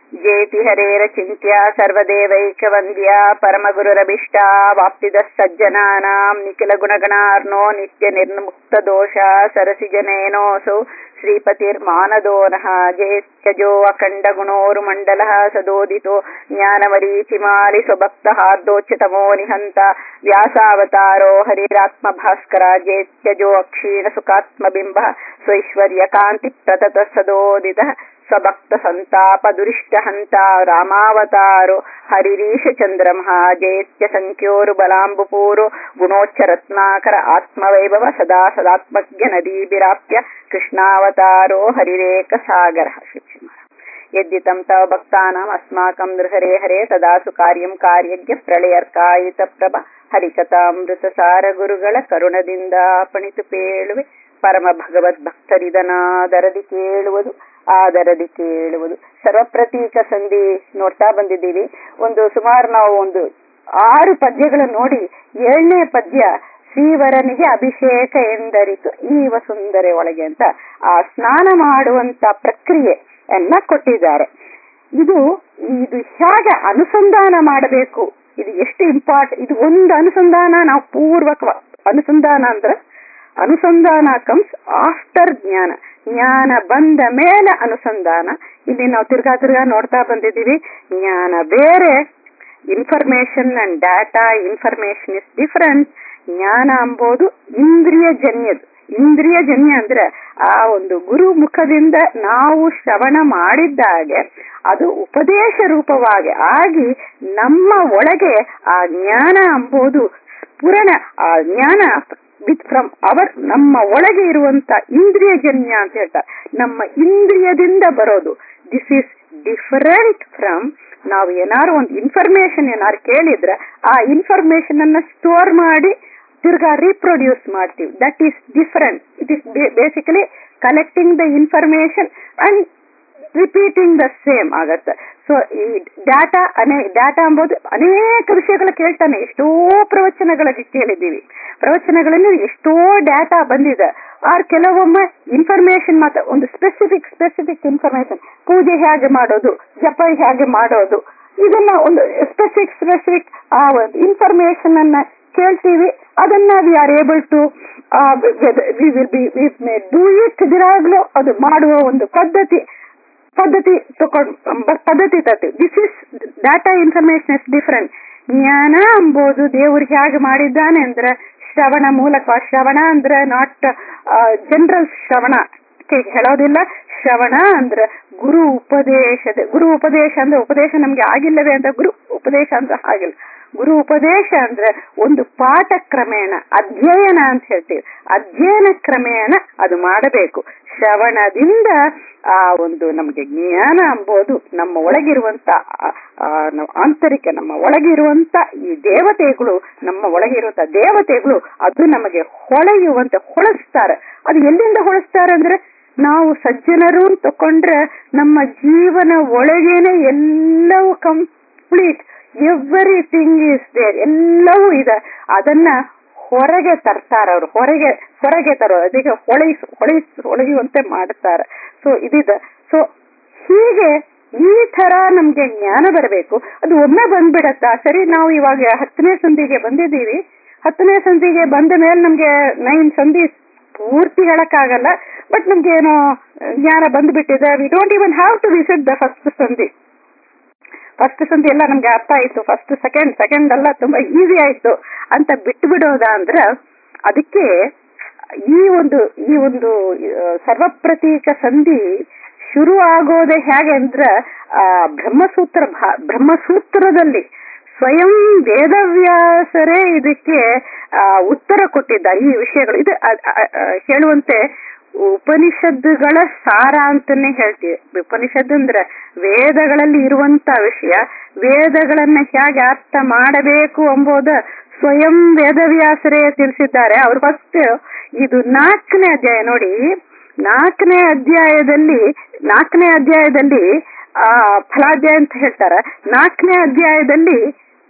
ಜೇತಿ ಹರೇರಚಿಂತ್ಯ ಸರ್ವದೇವೈಕವಂದ್ಯ ಪರಮಗುರುರಭಿಷ್ಟ ವಾಪ್ತಿದ ಸಜ್ಜನಾನಾಂ ನಿಖಿಲ ಗುಣಗಣಾರ್ನೋ ನಿತ್ಯ ನಿರ್ಮುಕ್ತ ದೋಷ ಸರಸಿಜನೇನೋऽಸೌ ಶ್ರೀಪತಿರ್ಮಾನದೋನಃ ಜೇತ್ಯಜೋ ಅಖಂಡ ಗುಣೋರುಮಂಡಲಃ ಸದೋದಿತೋ ಜ್ಞಾನಮರೀಚಿಮಾಲಿ ಸ್ವಭಕ್ತಹಾರ್ದೋಚ್ಯತಮೋ ನಿಹಂತ ವ್ಯಾಸಾವತಾರೋ ಹರಿರಾತ್ಮ ಭಾಸ್ಕರ ಜೇತ್ಯಜೋ ಅಕ್ಷೀಣ ಸುಖಾತ್ಮಬಿಂಬ ಸ್ವೈಶ್ವರ್ಯ ಕಾಂತಿ ಪ್ರತತ ಸದೋದಿತ ಸ್ವಭಕ್ತ ಸಂತಾಪ ದುರಿಷ್ಟ ಹಂತ ರಾಮಾವತಾರೋ ಹರಿರೀಶ ಚಂದ್ರಮಃ ಜೇತ್ಯ ಸಂಖ್ಯೋರು ಬಲಾಂಬುಪೂರು ಗುಣೋಚ್ಚ ರತ್ನಾಕರ ಆತ್ಮವೈಭವ ಸದಾ ಸದಾತ್ಮಜ್ಞ ನದೀಭಿರಾಪ್ಯ ಕೃಷ್ಣಾವತಾರೋ ಹರಿರೇಕ ಸಾಗರ ಯದ್ದಿತಂ ತವ ಭಕ್ತಾನಾಂ ಅಸ್ಮಾಕಂ ನೃಹರೇ ಹರೇ ಸದಾಸು ಕಾರ್ಯಂ ಕಾರ್ಯಜ್ಞ ಪ್ರಳಯರ್ಕಾಯಿತ ಪ್ರಭ ಹರಿಕಥಾಮೃತ ಸಾರ ಗುರುಗಳ ಕರುಣದಿಂದ ಪಣಿತು ಪೇಳುವೆ ಪರಮ ಭಗವದ್ ಭಕ್ತರಿದನಾದರದಿ ಕೇಳುವುದು ಆದರದಿ ಕೇಳುವುದು ಸರ್ವಪ್ರತೀಕ ಸಂಧಿ ನೋಡ್ತಾ ಬಂದಿದ್ದೀವಿ ಒಂದು ಸುಮಾರು ನಾವು ಒಂದು ಆರು ಪದ್ಯಗಳನ್ನು ನೋಡಿ ಏಳನೇ ಪದ್ಯ ಶ್ರೀವರನಿಗೆ ಅಭಿಷೇಕ ಎಂದರಿತು ಈ ವಸುಂಧರೆ ಒಳಗೆ ಅಂತ ಆ ಸ್ನಾನ ಮಾಡುವಂತ ಪ್ರಕ್ರಿಯೆಯನ್ನ ಕೊಟ್ಟಿದ್ದಾರೆ ಇದು ಇದು ಹೇಗೆ ಅನುಸಂಧಾನ ಮಾಡಬೇಕು ಇದು ಎಷ್ಟು ಇಂಪಾರ್ಟ್ ಇದು ಒಂದು ಅನುಸಂಧಾನ ನಾವು ಪೂರ್ವಕ ಅನುಸಂಧಾನ ಅಂದ್ರೆ ಅನುಸಂಧಾನ ಕಮ್ಸ್ ಆಫ್ಟರ್ ಜ್ಞಾನ ಜ್ಞಾನ ಬಂದ ಮೇಲೆ ಅನುಸಂಧಾನ ಇಲ್ಲಿ ನಾವು ತಿರ್ಗಾ ತಿರ್ಗಾ ನೋಡ್ತಾ ಬಂದಿದ್ದೀವಿ ಜ್ಞಾನ ಬೇರೆ information and data information is different ಜ್ಞಾನ ಅಂಬೋದು ಇಂದ್ರಿಯ ಜನ್ಯದು ಇಂದ್ರಿಯ ಜನ್ಯ ಅಂದ್ರೆ ಆ ಒಂದು ಗುರು ಮುಖದಿಂದ ನಾವು ಶ್ರವಣ ಮಾಡಿದ್ದಾಗೆ ಅದು ಉಪದೇಶ ರೂಪವಾಗಿ ಆಗಿ ನಮ್ಮ ಒಳಗೆ ಆ ಜ್ಞಾನ ಅಂಬೋದು ಸ್ಫುರಣ ಆ ಜ್ಞಾನ ವಿತ್ ಫ್ರಮ್ ಅವರ್ ನಮ್ಮ ಒಳಗೆ ಇರುವಂತ ಇಂದ್ರಿಯ ಜನ್ಯ ಅಂತ ಹೇಳ್ತಾರೆ ನಮ್ಮ ಇಂದ್ರಿಯದಿಂದ ಬರೋದು ದಿಸ್ ಈಸ್ ಡಿಫರೆಂಟ್ ಫ್ರಮ್ ನಾವು ಏನಾರು ಒಂದು ಇನ್ಫಾರ್ಮೇಶನ್ ಏನಾರು ಕೇಳಿದ್ರೆ ಆ ಇನ್ಫಾರ್ಮೇಶನ್ ಅನ್ನ ಸ್ಟೋರ್ ಮಾಡಿ ತಿರ್ಗಾ ರೀಪ್ರೊಡ್ಯೂಸ್ ಮಾಡ್ತೀವಿ that is different it is basically collecting the information and repeating the same ಆಗತ್ತೆ ಸೊ ಈ ಡಾಟಾ ಅನೇ ಡಾಟಾ ಎಂಬುದು ಅನೇಕ ವಿಷಯಗಳು ಕೇಳ್ತಾನೆ ಎಷ್ಟೋ ಪ್ರವಚನಗಳಲ್ಲಿ ಕೇಳಿದ್ದೀವಿ ಪ್ರವಚನಗಳಲ್ಲಿ ಎಷ್ಟೋ ಡಾಟಾ ಬಂದಿದೆ ಆರ್ ಕೆಲವೊಮ್ಮೆ ಇನ್ಫಾರ್ಮೇಶನ್ ಮಾತ್ರ ಒಂದು ಸ್ಪೆಸಿಫಿಕ್ ಸ್ಪೆಸಿಫಿಕ್ ಇನ್ಫಾರ್ಮೇಶನ್ ಪೂಜೆ ಹೇಗೆ ಮಾಡೋದು ಜಪ ಹೇಗೆ ಮಾಡೋದು ಇದನ್ನ ಒಂದು ಸ್ಪೆಸಿಫಿಕ್ ಸ್ಪೆಸಿಫಿಕ್ ಆ ಒಂದು ಇನ್ಫಾರ್ಮೇಶನ್ ಅನ್ನ ಕೇಳ್ತೀವಿ ಅದನ್ನ we are able to we will be do it ದಿರಾಗ್ಲೂ ಅದು ಮಾಡುವ ಒಂದು ಪದ್ಧತಿ ಪದ್ಧತಿ ತಗೊಂಡು ಪದ್ಧತಿ ತರ್ತೀವಿ this is data information is different ಜ್ಞಾನ ಎಂಬುದು ದೇವರು ಹೇಗೆ ಮಾಡಿದ್ದಾನೆ ಅಂದ್ರೆ ಶ್ರವಣ ಮೂಲಕ ಶ್ರವಣ ಅಂದ್ರೆ ನಾಟ್ ಜನರಲ್ ಶ್ರವಣ ಹೇಳೋದಿಲ್ಲ ಶ್ರವಣ ಅಂದ್ರೆ ಗುರು ಉಪದೇಶದ ಗುರು ಉಪದೇಶ ಅಂದ್ರೆ ಉಪದೇಶ ನಮ್ಗೆ ಆಗಿಲ್ಲವೇ ಅಂತ ಗುರು ಉಪದೇಶ ಅಂತ ಆಗಿಲ್ಲ ಗುರು ಉಪದೇಶ ಅಂದ್ರೆ ಒಂದು ಪಾಠ ಕ್ರಮೇಣ ಅಧ್ಯಯನ ಅಂತ ಹೇಳ್ತೀವಿ ಅಧ್ಯಯನ ಕ್ರಮೇಣ ಅದು ಮಾಡಬೇಕು ಶ್ರವಣದಿಂದ ಆ ಒಂದು ನಮಗೆ ಜ್ಞಾನ ಎಂಬುದು ನಮ್ಮ ಒಳಗಿರುವಂತ ಆಂತರಿಕ ನಮ್ಮ ಒಳಗಿರುವಂತ ಈ ದೇವತೆಗಳು ನಮ್ಮ ಒಳಗಿರುವಂತ ದೇವತೆಗಳು ಅದು ನಮಗೆ ಹೊಳೆಯುವಂತೆ ಹೊಳಸ್ತಾರೆ ಅದು ಎಲ್ಲಿಂದ ಹೊಳಸ್ತಾರೆ ಅಂದ್ರೆ ನಾವು ಸಜ್ಜನರು ತಕೊಂಡ್ರೆ ನಮ್ಮ ಜೀವನ ಒಳಗೇನೆ ಎಲ್ಲವೂ ಕಂಪ್ಲೀಟ್ ಎವ್ರಿಥಿಂಗ್ ಇಸ್ ದೇರ್ ಎಲ್ಲವೂ ಇದೆ ಅದನ್ನ ಹೊರಗೆ ತರ್ತಾರ ಅವ್ರು ಹೊರಗೆ ಹೊರಗೆ ತರೋ ಅದಕ್ಕೆ ಹೊಳೆಸ್ ಹೊಳೆಸ್ ಹೊಳೆಯುವಂತೆ ಮಾಡ್ತಾರೆ ಸೊ ಇದಿದೆ ಸೊ ಹೀಗೆ ಈ ತರ ನಮ್ಗೆ ಜ್ಞಾನ ಬರಬೇಕು ಅದು ಒಮ್ಮೆ ಬಂದ್ಬಿಡತ್ತಾ ಸರಿ ನಾವು ಇವಾಗ ಹತ್ತನೇ ಸಂಧಿಗೆ ಬಂದಿದ್ದೀವಿ ಹತ್ತನೇ ಸಂಧಿಗೆ ಬಂದ ಮೇಲೆ ನಮ್ಗೆ ನೈನ್ ಸಂಧಿ ಪೂರ್ತಿ ಹೇಳಕ್ಕಾಗಲ್ಲ ಬಟ್ ನಮ್ಗೆ ಏನೋ ಜ್ಞಾನ ಬಂದ್ಬಿಟ್ಟಿದೆ we don't even have to visit the first ಸಂಧಿ ಫಸ್ಟ್ ಸಂಧಿ ಎಲ್ಲ ನಮ್ಗೆ ಅರ್ಥ ಆಯ್ತು ಫಸ್ಟ್ ಸೆಕೆಂಡ್ ಸೆಕೆಂಡ್ ಎಲ್ಲ ತುಂಬಾ ಈಸಿ ಆಯ್ತು ಅಂತ ಬಿಟ್ಟು ಬಿಡೋದ ಅಂದ್ರ ಅದಕ್ಕೆ ಈ ಒಂದು ಈ ಒಂದು ಸರ್ವಪ್ರತೀಕ ಸಂಧಿ ಶುರು ಆಗೋದೇ ಹೇಗೆ ಅಂದ್ರ ಆ ಬ್ರಹ್ಮಸೂತ್ರ ಬ್ರಹ್ಮಸೂತ್ರದಲ್ಲಿ ಸ್ವಯಂ ವೇದವ್ಯಾಸರೇ ಇದಕ್ಕೆ ಉತ್ತರ ಕೊಟ್ಟಿದ್ದಾರೆ ಈ ವಿಷಯಗಳು ಇದು ಹೇಳುವಂತೆ ಉಪನಿಷತ್ತುಗಳ ಸಾರ ಅಂತಾನೆ ಹೇಳ್ತೀವಿ ಉಪನಿಷತ್ ಅಂದ್ರೆ ವೇದಗಳಲ್ಲಿ ಇರುವಂತ ವಿಷಯ ವೇದಗಳನ್ನ ಹೇಗೆ ಅರ್ಥ ಮಾಡಬೇಕು ಎಂಬುದ ಸ್ವಯಂ ವೇದವ್ಯಾಸರೇ ತಿಳಿಸಿದ್ದಾರೆ ಅವ್ರು ಫಸ್ಟ್ ಇದು ನಾಲ್ಕನೇ ಅಧ್ಯಾಯ ನೋಡಿ ನಾಲ್ಕನೇ ಅಧ್ಯಾಯದಲ್ಲಿ ನಾಲ್ಕನೇ ಅಧ್ಯಾಯದಲ್ಲಿ ಆ ಫಲಾಧ್ಯಾಯ ಅಂತ ಹೇಳ್ತಾರೆ ನಾಲ್ಕನೇ ಅಧ್ಯಾಯದಲ್ಲಿ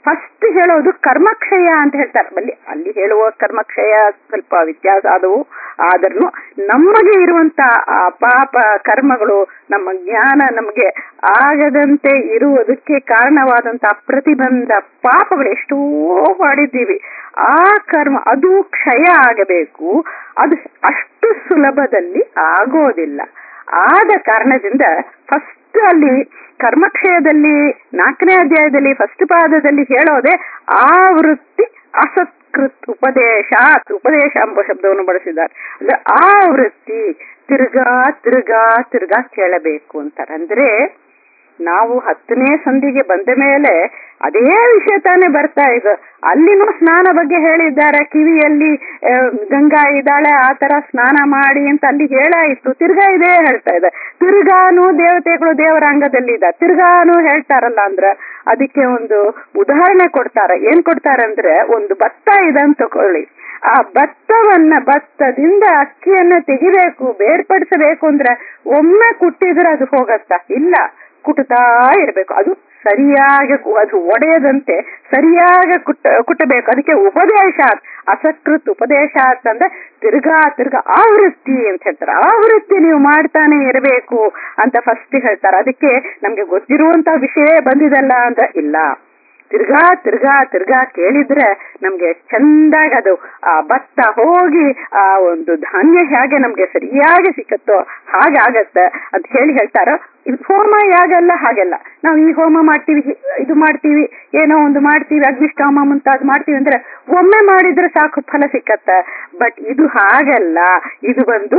ಫಸ್ಟ್ ಹೇಳೋದು ಕರ್ಮಕ್ಷಯ ಅಂತ ಹೇಳ್ತಾರೆ ಅಲ್ಲಿ ಅಲ್ಲಿ ಹೇಳುವ ಕರ್ಮಕ್ಷಯ ಸ್ವಲ್ಪ ವ್ಯತ್ಯಾಸ ಆದವು ಆದ್ರೂ ನಮಗೆ ಇರುವಂತ ಆ ಪಾಪ ಕರ್ಮಗಳು ನಮ್ಮ ಜ್ಞಾನ ನಮಗೆ ಆಗದಂತೆ ಇರುವುದಕ್ಕೆ ಕಾರಣವಾದಂತ ಪ್ರತಿಬಂಧ ಪಾಪಗಳು ಎಷ್ಟೋ ಮಾಡಿದ್ದೀವಿ ಆ ಕರ್ಮ ಅದು ಕ್ಷಯ ಆಗಬೇಕು ಅದು ಅಷ್ಟು ಸುಲಭದಲ್ಲಿ ಆಗೋದಿಲ್ಲ ಆದ ಕಾರಣದಿಂದ ಫಸ್ಟ್ ಅಲ್ಲಿ ಕರ್ಮಕ್ಷಯದಲ್ಲಿ ನಾಲ್ಕನೇ ಅಧ್ಯಾಯದಲ್ಲಿ ಫಸ್ಟ್ ಪಾದದಲ್ಲಿ ಹೇಳೋದೆ ಆವೃತ್ತಿ ಅಸತ್ಕೃತ್ ಉಪದೇಶ ಉಪದೇಶ ಎಂಬ ಶಬ್ದವನ್ನು ಬಳಸಿದ್ದಾರೆ ಅಂದ್ರೆ ಆವೃತ್ತಿ ತಿರ್ಗಾ ತಿರ್ಗಾ ತಿರ್ಗಾ ಕೇಳಬೇಕು ಅಂತಾರೆ ಅಂದ್ರೆ ನಾವು ಹತ್ತನೇ ಸಂಧಿಗೆ ಬಂದ ಮೇಲೆ ಅದೇ ವಿಷಯ ತಾನೇ ಬರ್ತಾ ಇದೆ ಅಲ್ಲಿನೂ ಸ್ನಾನ ಬಗ್ಗೆ ಹೇಳಿದ್ದಾರೆ ಕಿವಿಯಲ್ಲಿ ಆ, ಗಂಗಾ ಇದ್ದಾಳೆ ಆ ತರ ಸ್ನಾನ ಮಾಡಿ ಅಂತ ಅಲ್ಲಿ ಹೇಳಾಯಿತು ತಿರ್ಗಾ ಇದೇ ಹೇಳ್ತಾ ಇದೆ ತಿರ್ಗಾನು ದೇವತೆಗಳು ದೇವರ ಅಂಗದಲ್ಲಿ ತಿರ್ಗಾನು ಹೇಳ್ತಾರಲ್ಲ ಅಂದ್ರ ಅದಕ್ಕೆ ಒಂದು ಉದಾಹರಣೆ ಕೊಡ್ತಾರೆ ಏನ್ ಕೊಡ್ತಾರಂದ್ರೆ ಒಂದು ಭತ್ತ ಇದೆ ಅಂತ ತಕೊಳ್ಳಿ ಆ ಭತ್ತವನ್ನ ಭತ್ತದಿಂದ ಅಕ್ಕಿಯನ್ನ ತೆಗಿಬೇಕು ಬೇರ್ಪಡಿಸಬೇಕು ಅಂದ್ರೆ ಒಮ್ಮೆ ಕುಟ್ಟಿದ್ರೆ ಅದು ಹೋಗತ್ತಾ ಇಲ್ಲ ಕುಟ್ಟುತ್ತಾ ಇರಬೇಕು ಅದು ಸರಿಯಾಗಿ ಕು- ಅದು ಒಡೆಯದಂತೆ ಸರಿಯಾಗಿ ಕುಟ್ಟ ಕುಟ್ಟಬೇಕು ಅದಕ್ಕೆ ಉಪದೇಶ ಅಸಕೃತ್ ಉಪದೇಶ ಅಂತಂದ್ರೆ ತಿರ್ಗಾ ತಿರ್ಗಾ ಆವೃತ್ತಿ ಅಂತ ಹೇಳ್ತಾರೆ ಆವೃತ್ತಿ ನೀವು ಮಾಡ್ತಾನೆ ಇರಬೇಕು ಅಂತ ಫಸ್ಟ್ ಹೇಳ್ತಾರೆ ಅದಕ್ಕೆ ನಮ್ಗೆ ಗೊತ್ತಿರುವಂತ ವಿಷಯ ಬಂದಿದಲ್ಲ ಅಂತ ಇಲ್ಲ ತಿರ್ಗಾ ತಿರ್ಗಾ ತಿರ್ಗಾ ಕೇಳಿದ್ರೆ ನಮ್ಗೆ ಚಂದಾಗಿ ಅದು ಆ ಭತ್ತ ಹೋಗಿ ಆ ಒಂದು ಧಾನ್ಯ ಹೇಗೆ ನಮ್ಗೆ ಸರಿಯಾಗಿ ಸಿಕ್ಕತ್ತೋ ಹಾಗಾಗತ್ತೆ ಅಂತ ಹೇಳಿ ಹೇಳ್ತಾರ ಇದು ಹೋಮ ಯಾಗಲ್ಲ ಹಾಗೆಲ್ಲ ನಾವು ಈ ಹೋಮ ಮಾಡ್ತೀವಿ ಇದು ಮಾಡ್ತೀವಿ ಏನೋ ಒಂದು ಮಾಡ್ತೀವಿ ಅಗ್ನಿಷ್ಠೋಮ ಮುಂತಾದ್ ಮಾಡ್ತೀವಿ ಅಂದ್ರೆ ಒಮ್ಮೆ ಮಾಡಿದ್ರೆ ಸಾಕು ಫಲ ಸಿಕ್ಕತ್ತ ಬಟ್ ಇದು ಹಾಗಲ್ಲ ಇದು ಬಂದು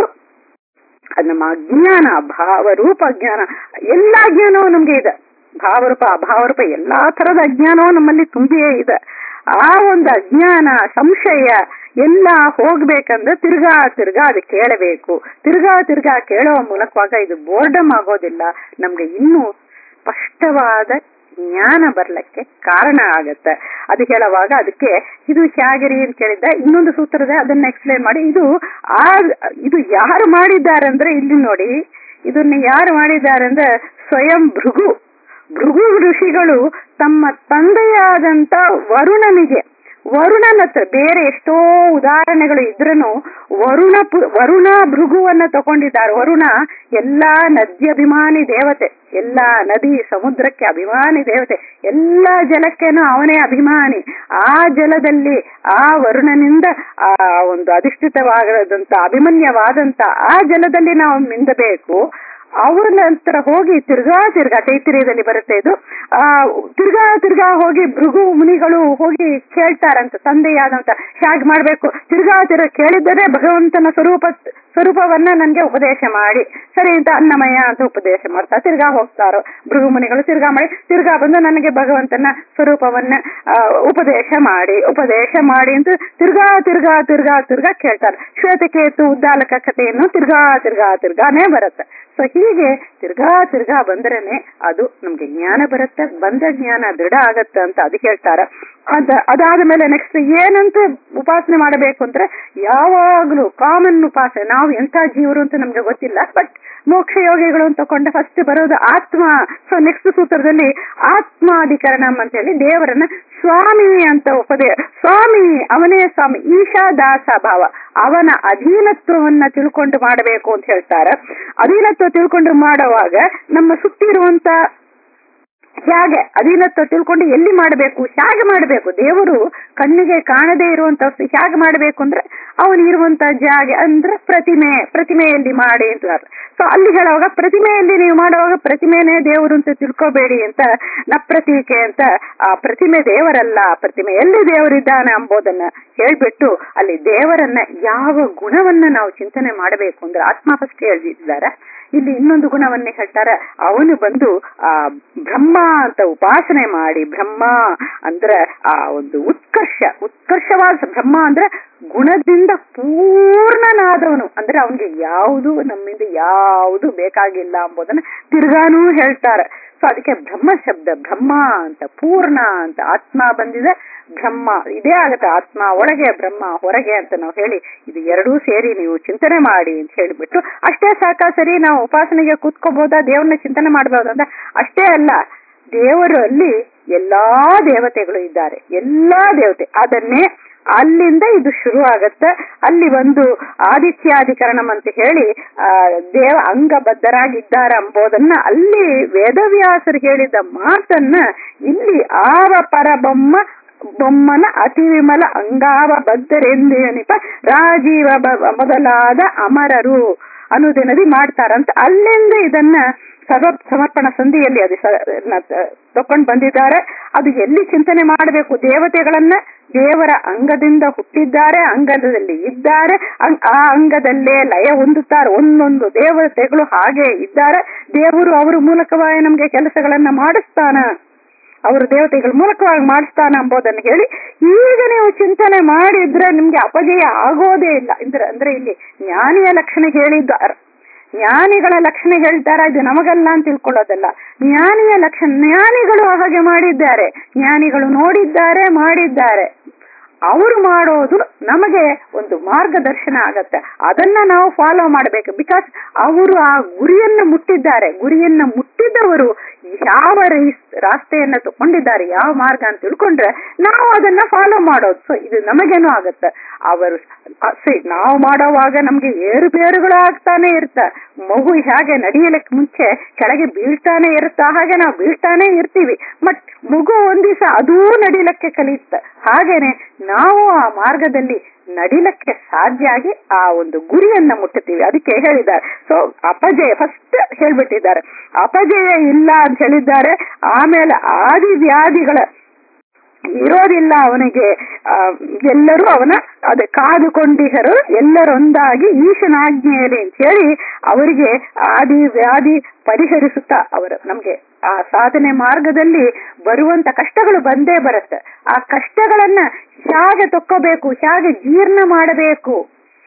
ಅದು ನಮ್ಮ ಅಜ್ಞಾನ ಭಾವರೂಪ ಅಜ್ಞಾನ ಎಲ್ಲಾ ಜ್ಞಾನವೂ ನಮ್ಗೆ ಇದೆ ಭಾವರೂಪ ಅಭಾವರೂಪ ಎಲ್ಲಾ ತರದ ಅಜ್ಞಾನವೂ ನಮ್ಮಲ್ಲಿ ತುಂಬಿಯೇ ಇದೆ ಆ ಒಂದು ಅಜ್ಞಾನ ಸಂಶಯ ಎಲ್ಲ ಹೋಗ್ಬೇಕಂದ್ರೆ ತಿರ್ಗಾ ತಿರ್ಗಾ ಅದು ಕೇಳಬೇಕು ತಿರ್ಗಾ ತಿರ್ಗಾ ಕೇಳುವ ಮೂಲಕವಾಗ ಇದು ಬೋರ್ಡಮ್ ಆಗೋದಿಲ್ಲ ನಮ್ಗೆ ಇನ್ನೂ ಸ್ಪಷ್ಟವಾದ ಜ್ಞಾನ ಬರ್ಲಿಕ್ಕೆ ಕಾರಣ ಆಗತ್ತೆ ಅದು ಹೇಳುವಾಗ ಅದಕ್ಕೆ ಇದು ಹೇಗಿರಿ ಅಂತ ಕೇಳಿದ್ದ ಇನ್ನೊಂದು ಸೂತ್ರದ ಅದನ್ನ ಎಕ್ಸ್ಪ್ಲೇನ್ ಮಾಡಿ ಇದು ಆ ಇದು ಯಾರು ಮಾಡಿದ್ದಾರೆ ಅಂದ್ರೆ ಇಲ್ಲಿ ನೋಡಿ ಇದನ್ನ ಯಾರು ಮಾಡಿದ್ದಾರೆ ಅಂದ್ರೆ ಸ್ವಯಂ ಭೃಗು ಭೃಗು ಋಷಿಗಳು ತಮ್ಮ ತಂದೆಯಾದಂತ ವರುಣನಿಗೆ ವರುಣನ ಹತ್ರ ಬೇರೆ ಎಷ್ಟೋ ಉದಾಹರಣೆಗಳು ಇದ್ರೂ ವರುಣ ಪು- ವರುಣ ಭೃಗುವನ್ನ ತಗೊಂಡಿದ್ದಾರೆ ವರುಣ ಎಲ್ಲಾ ನದ್ಯಭಿಮಾನಿ ದೇವತೆ ಎಲ್ಲಾ ನದಿ ಸಮುದ್ರಕ್ಕೆ ಅಭಿಮಾನಿ ದೇವತೆ ಎಲ್ಲಾ ಜಲಕ್ಕೇನು ಅವನೇ ಅಭಿಮಾನಿ ಆ ಜಲದಲ್ಲಿ ಆ ವರುಣನಿಂದ ಆ ಒಂದು ಅಧಿಷ್ಠಿತವಾಗದಂತ ಅಭಿಮನ್ಯವಾದಂತ ಆ ಜಲದಲ್ಲಿ ನಾವು ಮಿಂದಬೇಕು ಅವ್ರ ನಂತರ ಹೋಗಿ ತಿರ್ಗಾ ತಿರ್ಗಾ ತೈತಿರಿಯದಲ್ಲಿ ಬರುತ್ತೆ ಇದು ಆ ತಿರ್ಗಾ ತಿರ್ಗಾ ಹೋಗಿ ಭೃಗು ಮುನಿಗಳು ಹೋಗಿ ಕೇಳ್ತಾರಂತ ತಂದೆಯಾದಂತ ಹೇಗ್ ಮಾಡ್ಬೇಕು ತಿರ್ಗಾ ತಿರ್ಗಾ ಕೇಳಿದರೆ ಭಗವಂತನ ಸ್ವರೂಪ ಸ್ವರೂಪವನ್ನ ನನ್ಗೆ ಉಪದೇಶ ಮಾಡಿ ಸರಿ ಅಂತ ಅನ್ನಮಯ ಅಂತ ಉಪದೇಶ ಮಾಡ್ತಾ ತಿರ್ಗಾ ಹೋಗ್ತಾರೋ ಭೃಗು ಮುನಿಗಳು ತಿರ್ಗಾ ಮಾಡಿ ತಿರ್ಗಾ ಬಂದು ನನಗೆ ಭಗವಂತನ ಸ್ವರೂಪವನ್ನ ಆ, ಉಪದೇಶ ಮಾಡಿ ಉಪದೇಶ ಮಾಡಿ ಅಂತ ತಿರ್ಗಾ ತಿರ್ಗಾ ತಿರ್ಗಾ ತಿರ್ಗಾ ಕೇಳ್ತಾರೆ ಶ್ವೇತಕೇತು ಉದ್ದಾಲಕ ಕಥೆಯನ್ನು ತಿರ್ಗಾ ತಿರ್ಗಾ ತಿರ್ಗಾನೇ ಬರುತ್ತೆ ಸೊ ಹೀಗೆ ತಿರ್ಗಾ ತಿರ್ಗಾ ಬಂದ್ರೇನೆ ಅದು ನಮ್ಗೆ ಜ್ಞಾನ ಬರುತ್ತೆ ಬಂದ ಜ್ಞಾನ ದೃಢ ಆಗತ್ತೆ ಅಂತ ಅದು ಹೇಳ್ತಾರ ಅದ ಅದಾದ ಮೇಲೆ ನೆಕ್ಸ್ಟ್ ಏನಂತ ಉಪಾಸನೆ ಮಾಡಬೇಕು ಅಂದ್ರೆ ಯಾವಾಗ್ಲೂ ಕಾಮನ್ ಉಪಾಸನೆ ನಾವು ಎಂತ ಜೀವರು ಅಂತ ನಮ್ಗೆ ಗೊತ್ತಿಲ್ಲ ಬಟ್ ಮೋಕ್ಷ ಯೋಗಿಗಳು ಅಂತ ತಕೊಂಡ ಫಸ್ಟ್ ಬರೋದು ಆತ್ಮ ಸೊ ನೆಕ್ಸ್ಟ್ ಸೂತ್ರದಲ್ಲಿ ಆತ್ಮಾಧಿಕರಣಂ ಅಂತ ಹೇಳಿ ದೇವರನ್ನ ಸ್ವಾಮಿ ಅಂತ ಉಪದೇ ಸ್ವಾಮಿ ಅವನೇ ಸ್ವಾಮಿ ಈಶಾ ದಾಸ ಭಾವ ಅವನ ಅಧೀನತ್ವವನ್ನ ತಿಳ್ಕೊಂಡು ಮಾಡಬೇಕು ಅಂತ ಹೇಳ್ತಾರೆ ಅಧೀನತ್ವ ತಿಳ್ಕೊಂಡು ಮಾಡುವಾಗ ನಮ್ಮ ಸುತ್ತಿರುವಂತ ಹೇಗೆ ಅಧೀನತ್ವ ತಿಳ್ಕೊಂಡು ಎಲ್ಲಿ ಮಾಡಬೇಕು ಹೇಗೆ ಮಾಡಬೇಕು ದೇವರು ಕಣ್ಣಿಗೆ ಕಾಣದೇ ಇರುವಂತ ಹೇಗೆ ಮಾಡಬೇಕು ಅಂದ್ರೆ ಅವನು ಇರುವಂತ ಜಾಗ ಅಂದ್ರೆ ಪ್ರತಿಮೆ ಪ್ರತಿಮೆಯಲ್ಲಿ ಮಾಡಿ ಅಂತ ಸೊ ಅಲ್ಲಿ ಹೇಳುವಾಗ ಪ್ರತಿಮೆಯಲ್ಲಿ ನೀವು ಮಾಡುವಾಗ ಪ್ರತಿಮೆನೇ ದೇವರು ಅಂತ ತಿಳ್ಕೋಬೇಡಿ ಅಂತ ನಪ್ರತೀಕೆ ಅಂತ ಆ ಪ್ರತಿಮೆ ದೇವರಲ್ಲ ಪ್ರತಿಮೆ ಎಲ್ಲಿ ದೇವರಿದ್ದಾನೆ ಎಂಬುದನ್ನ ಹೇಳ್ಬಿಟ್ಟು ಅಲ್ಲಿ ದೇವರನ್ನ ಯಾವ ಗುಣವನ್ನ ನಾವು ಚಿಂತನೆ ಮಾಡಬೇಕು ಅಂದ್ರೆ ಆತ್ಮ ಫಸ್ಟ್ ಹೇಳ್ತಿದ್ದಾರೆ ಇಲ್ಲಿ ಇನ್ನೊಂದು ಗುಣವನ್ನೇ ಹೇಳ್ತಾರೆ ಅವನು ಬಂದು ಆ ಬ್ರಹ್ಮ ಅಂತ ಉಪಾಸನೆ ಮಾಡಿ ಬ್ರಹ್ಮ ಅಂದ್ರೆ ಆ ಒಂದು ಉತ್ಕರ್ಷ ಉತ್ಕರ್ಷವಾದ ಬ್ರಹ್ಮ ಅಂದ್ರೆ ಗುಣದಿಂದ ಪೂರ್ಣನಾದವನು ಅಂದ್ರೆ ಅವನಿಗೆ ಯಾವುದು ನಮ್ಮಿಂದ ಯಾವುದು ಬೇಕಾಗಿಲ್ಲ ಎಂಬುದನ್ನ ತಿರ್ಗಾನೂ ಹೇಳ್ತಾರೆ ಸೊ ಅದಕ್ಕೆ ಬ್ರಹ್ಮ ಶಬ್ದ ಬ್ರಹ್ಮ ಅಂತ ಪೂರ್ಣ ಅಂತ ಆತ್ಮ ಬಂದಿದೆ ಬ್ರಹ್ಮ ಇದೇ ಆಗತ್ತೆ ಆತ್ಮ ಒಳಗೆ ಬ್ರಹ್ಮ ಹೊರಗೆ ಅಂತ ನಾವು ಹೇಳಿ ಇದು ಎರಡೂ ಸೇರಿ ನೀವು ಚಿಂತನೆ ಮಾಡಿ ಅಂತ ಹೇಳಿಬಿಟ್ಟು ಅಷ್ಟೇ ಸಾಕ ಸರಿ ನಾವು ಉಪಾಸನೆಗೆ ಕೂತ್ಕೋಬಹುದಾ ದೇವ್ರನ್ನ ಚಿಂತನೆ ಮಾಡಬಹುದಾ ಅಂತ ಅಷ್ಟೇ ಅಲ್ಲ ದೇವರು ಅಲ್ಲಿ ಎಲ್ಲಾ ದೇವತೆಗಳು ಇದ್ದಾರೆ ಎಲ್ಲಾ ದೇವತೆ ಅದನ್ನೇ ಅಲ್ಲಿಂದ ಇದು ಶುರು ಆಗತ್ತೆ ಅಲ್ಲಿ ಒಂದು ಆದಿತ್ಯಾಧಿಕರಣಂ ಅಂತ ಹೇಳಿ ಆ ದೇವ ಅಂಗಬದ್ಧರಾಗಿದ್ದಾರೆ ಎಂಬುದನ್ನ ಅಲ್ಲಿ ವೇದವ್ಯಾಸರು ಹೇಳಿದ ಮಾತನ್ನ ಇಲ್ಲಿ ಆವ ಪರಬೊಮ್ಮ ಬೊಮ್ಮನ ಅತಿ ವಿಮಲ ಅಂಗಾವ ಬದ್ಧರೆಂದು ಎನಿಪ ರಾಜೀವ ಬ- ಮೊದಲಾದ ಅಮರರು ಅನುದಿನದಿ ಮಾಡ್ತಾರಂತ ಅಲ್ಲಿಂದ ಇದನ್ನ ಸರ್ವ ಸಮರ್ಪಣ ಸಂಧಿಯಲ್ಲಿ ಅದು ತಕೊಂಡ್ ಬಂದಿದ್ದಾರೆ ಅದು ಎಲ್ಲಿ ಚಿಂತನೆ ಮಾಡಬೇಕು ದೇವತೆಗಳನ್ನ ದೇವರ ಅಂಗದಿಂದ ಹುಟ್ಟಿದ್ದಾರೆ ಅಂಗದಲ್ಲಿ ಇದ್ದಾರೆ ಅಂ- ಆ ಅಂಗದಲ್ಲೇ ಲಯ ಹೊಂದುತ್ತಾರೆ ಒಂದೊಂದು ದೇವತೆಗಳು ಹಾಗೆ ಇದ್ದಾರೆ ದೇವರು ಅವರ ಮೂಲಕವಾಗಿ ನಮ್ಗೆ ಕೆಲಸಗಳನ್ನ ಮಾಡಿಸ್ತಾನ ಅವರು ದೇವತೆಗಳ ಮೂಲಕವಾಗಿ ಮಾಡಿಸ್ತಾನ ಎಂಬುದನ್ನು ಹೇಳಿ ಈಗ ನೀವು ಚಿಂತನೆ ಮಾಡಿದ್ರೆ ನಿಮ್ಗೆ ಅಪಜಯ ಆಗೋದೇ ಇಲ್ಲ ಅಂದ್ರೆ ಅಂದ್ರೆ ಇಲ್ಲಿ ಜ್ಞಾನಿಯ ಲಕ್ಷಣ ಹೇಳಿದ್ದಾರೆ ಜ್ಞಾನಿಗಳ ಲಕ್ಷಣ ಹೇಳ್ತಾರ ಇದು ನಮಗಲ್ಲ ಅಂತ ತಿಳ್ಕೊಳ್ಳೋದಲ್ಲ ಜ್ಞಾನಿಯ ಲಕ್ಷಣ ಜ್ಞಾನಿಗಳು ಹಾಗೆ ಮಾಡಿದ್ದಾರೆ ಜ್ಞಾನಿಗಳು ನೋಡಿದ್ದಾರೆ ಮಾಡಿದ್ದಾರೆ ಅವರು ಮಾಡೋದು ನಮಗೆ ಒಂದು ಮಾರ್ಗದರ್ಶನ ಆಗತ್ತೆ ಅದನ್ನ ನಾವು ಫಾಲೋ ಮಾಡಬೇಕು ಬಿಕಾಸ್ ಅವರು ಆ ಗುರಿಯನ್ನ ಮುಟ್ಟಿದ್ದಾರೆ ಗುರಿಯನ್ನ ಮುಟ್ಟಿದವರು ಯಾವ ರೈಸ್ ರಾಸ್ತೆಯನ್ನ ತಗೊಂಡಿದ್ದಾರೆ ಯಾವ ಮಾರ್ಗ ಅಂತ ತಿಳ್ಕೊಂಡ್ರೆ ನಾವು ಅದನ್ನ ಫಾಲೋ ಮಾಡೋದು ಸೊ ಇದು ನಮಗೇನು ಆಗತ್ತೆ ಅವರು ಸರಿ ನಾವು ಮಾಡೋವಾಗ ನಮ್ಗೆ ಏರುಪೇರುಗಳು ಆಗ್ತಾನೆ ಇರ್ತ ಮಗು ಹೇಗೆ ನಡೆಯಲಿಕ್ಕೆ ಮುಂಚೆ ಕೆಳಗೆ ಬೀಳ್ತಾನೆ ಇರುತ್ತ ಹಾಗೆ ನಾವು ಬೀಳ್ತಾನೆ ಇರ್ತೀವಿ ಬಟ್ ಮಗು ಒಂದ್ ದಿವಸ ಅದೂ ನಡಿಲಕ್ಕೆ ಕಲಿಯುತ್ತೆ ಹಾಗೇನೆ ನಾವು ಆ ಮಾರ್ಗದಲ್ಲಿ ನಡಿಲಕ್ಕೆ ಸಾಧ್ಯ ಆಗಿ ಆ ಒಂದು ಗುರಿಯನ್ನ ಮುಟ್ಟುತ್ತೀವಿ ಅದಕ್ಕೆ ಹೇಳಿದ್ದಾರೆ ಸೊ ಅಪಜಯ ಫಸ್ಟ್ ಹೇಳ್ಬಿಟ್ಟಿದ್ದಾರೆ ಅಪಜಯ ಇಲ್ಲ ಅಂತ ಹೇಳಿದ್ದಾರೆ ಆಮೇಲೆ ಆದಿ ವ್ಯಾಧಿಗಳ ಇರೋದಿಲ್ಲ ಅವನಿಗೆ ಆ, ಎಲ್ಲರೂ ಅವನ ಅದೇ ಕಾದುಕೊಂಡಿಹರು ಎಲ್ಲರೊಂದಾಗಿ ಈಶನಾಜ್ಞೆಯಲ್ಲಿ ಅಂತ ಹೇಳಿ ಅವರಿಗೆ ಆದಿ ವ್ಯಾಧಿ ಪರಿಹರಿಸುತ್ತಾ ಅವರು ನಮ್ಗೆ ಆ ಸಾಧನೆ ಮಾರ್ಗದಲ್ಲಿ ಬರುವಂತ ಕಷ್ಟಗಳು ಬಂದೇ ಬರುತ್ತೆ ಆ ಕಷ್ಟಗಳನ್ನ ಹೇಗೆ ತಕ್ಕೋಬೇಕು ಹೇಗೆ ಜೀರ್ಣ ಮಾಡಬೇಕು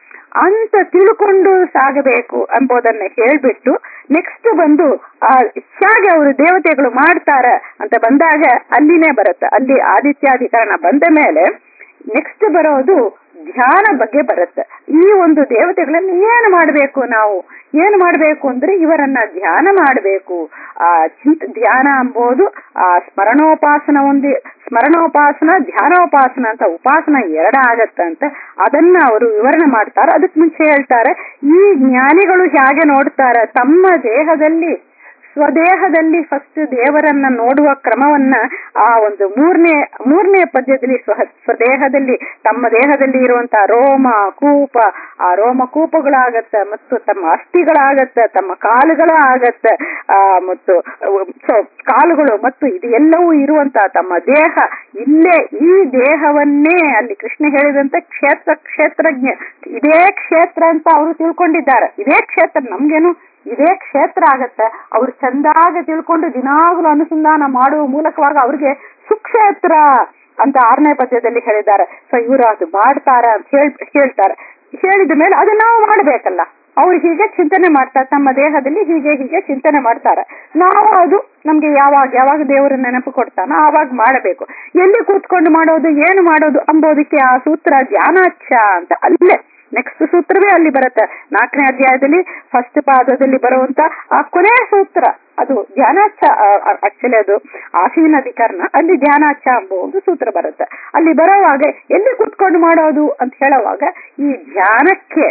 ಅಂತ ತಿಳ್ಕೊಂಡು ಸಾಗಬೇಕು ಎಂಬುದನ್ನ ಹೇಳ್ಬಿಟ್ಟು ನೆಕ್ಸ್ಟ್ ಬಂದು ಆ ಹೇಗೆ ಅವರು ದೇವತೆಗಳು ಮಾಡ್ತಾರ ಅಂತ ಬಂದಾಗ ಅಲ್ಲಿನೇ ಬರುತ್ತೆ ಅಲ್ಲಿ ಆದಿತ್ಯಾಧಿಕರಣ ಬಂದ ಮೇಲೆ ನೆಕ್ಸ್ಟ್ ಬರೋದು ಧ್ಯಾನ ಬಗ್ಗೆ ಬರುತ್ತೆ ಈ ಒಂದು ದೇವತೆಗಳನ್ನ ಏನು ಮಾಡಬೇಕು ನಾವು ಏನು ಮಾಡಬೇಕು ಅಂದ್ರೆ ಇವರನ್ನ ಧ್ಯಾನ ಮಾಡಬೇಕು ಆ ಚಿಂತ ಧ್ಯಾನ ಎಂಬುದು ಆ ಸ್ಮರಣೋಪಾಸನ ಒಂದು ಸ್ಮರಣೋಪಾಸನ ಧ್ಯಾನೋಪಾಸನ ಅಂತ ಉಪಾಸನ ಎರಡ ಆಗತ್ತಂತ ಅದನ್ನ ಅವರು ವಿವರಣೆ ಮಾಡ್ತಾರೆ ಅದಕ್ಕೆ ಮುಂಚೆ ಹೇಳ್ತಾರೆ ಈ ಜ್ಞಾನಿಗಳು ಹೇಗೆ ನೋಡ್ತಾರೆ ತಮ್ಮ ದೇಹದಲ್ಲಿ ಸ್ವದೇಹದಲ್ಲಿ ಫಸ್ಟ್ ದೇವರನ್ನ ನೋಡುವ ಕ್ರಮವನ್ನ ಆ ಒಂದು ಮೂರನೇ ಮೂರನೇ ಪದ್ಯದಲ್ಲಿ ಸ್ವ ಸ್ವದೇಹದಲ್ಲಿ ತಮ್ಮ ದೇಹದಲ್ಲಿ ಇರುವಂತಹ ರೋಮ ಕೂಪ ಆ ರೋಮ ಕೂಪಗಳಾಗತ್ತೆ ಮತ್ತು ತಮ್ಮ ಅಸ್ಥಿಗಳಾಗತ್ತೆ ತಮ್ಮ ಕಾಲುಗಳ ಆಗತ್ತೆ ಆ ಮತ್ತು ಸೊ ಕಾಲುಗಳು ಮತ್ತು ಇದು ಎಲ್ಲವೂ ಇರುವಂತಹ ತಮ್ಮ ದೇಹ ಇಲ್ಲೇ ಈ ದೇಹವನ್ನೇ ಅಲ್ಲಿ ಕೃಷ್ಣ ಹೇಳಿದಂತೆ ಕ್ಷೇತ್ರ ಕ್ಷೇತ್ರಜ್ಞ ಇದೇ ಕ್ಷೇತ್ರ ಅಂತ ಅವರು ತಿಳ್ಕೊಂಡಿದ್ದಾರೆ ಇದೇ ಕ್ಷೇತ್ರ ನಮ್ಗೇನು ಇದೇ ಕ್ಷೇತ್ರ ಆಗತ್ತೆ ಅವ್ರು ಚಂದಾಗಿ ತಿಳ್ಕೊಂಡು ದಿನಾಗಲೂ ಅನುಸಂಧಾನ ಮಾಡುವ ಮೂಲಕವಾಗಿ ಅವ್ರಿಗೆ ಸುಕ್ಷೇತ್ರ ಅಂತ ಆರನೇ ಪದ್ಯದಲ್ಲಿ ಹೇಳಿದ್ದಾರೆ ಸೊ ಇವರು ಅದು ಮಾಡ್ತಾರ ಅಂತ ಹೇಳ್ ಹೇಳ್ತಾರೆ ಹೇಳಿದ ಮೇಲೆ ಅದನ್ನ ನಾವು ಮಾಡ್ಬೇಕಲ್ಲ ಅವ್ರು ಹೀಗೆ ಚಿಂತನೆ ಮಾಡ್ತಾರೆ ತಮ್ಮ ದೇಹದಲ್ಲಿ ಹೀಗೆ ಹೀಗೆ ಚಿಂತನೆ ಮಾಡ್ತಾರೆ ನಾವು ಅದು ನಮ್ಗೆ ಯಾವಾಗ ಯಾವಾಗ ದೇವರ ನೆನಪು ಕೊಡ್ತಾನೋ ಆವಾಗ ಮಾಡಬೇಕು ಎಲ್ಲಿ ಕೂತ್ಕೊಂಡು ಮಾಡೋದು ಏನು ಮಾಡೋದು ಅಂಬೋದಕ್ಕೆ ಆ ಸೂತ್ರ ಧ್ಯಾನಾಚ್ಛ ಅಂತ ಅಲ್ಲೇ ನೆಕ್ಸ್ಟ್ ಸೂತ್ರವೇ ಅಲ್ಲಿ ಬರುತ್ತೆ ನಾಲ್ಕನೇ ಅಧ್ಯಾಯದಲ್ಲಿ ಫಸ್ಟ್ ಪಾದದಲ್ಲಿ ಬರುವಂತ ಆ ಕೊನೆಯ ಸೂತ್ರ ಅದು ಧ್ಯಾನಾಚ್ಛ ಆಕ್ಚುಲಿ ಅದು ಆಸೀನಾಧಿಕರಣ ಅಲ್ಲಿ ಧ್ಯಾನಾಚ್ಛ ಎಂಬ ಒಂದು ಸೂತ್ರ ಬರುತ್ತೆ ಅಲ್ಲಿ ಬರೋವಾಗ ಎಲ್ಲಿ ಕುತ್ಕೊಂಡು ಮಾಡೋದು ಅಂತ ಹೇಳುವಾಗ ಈ ಧ್ಯಾನಕ್ಕೆ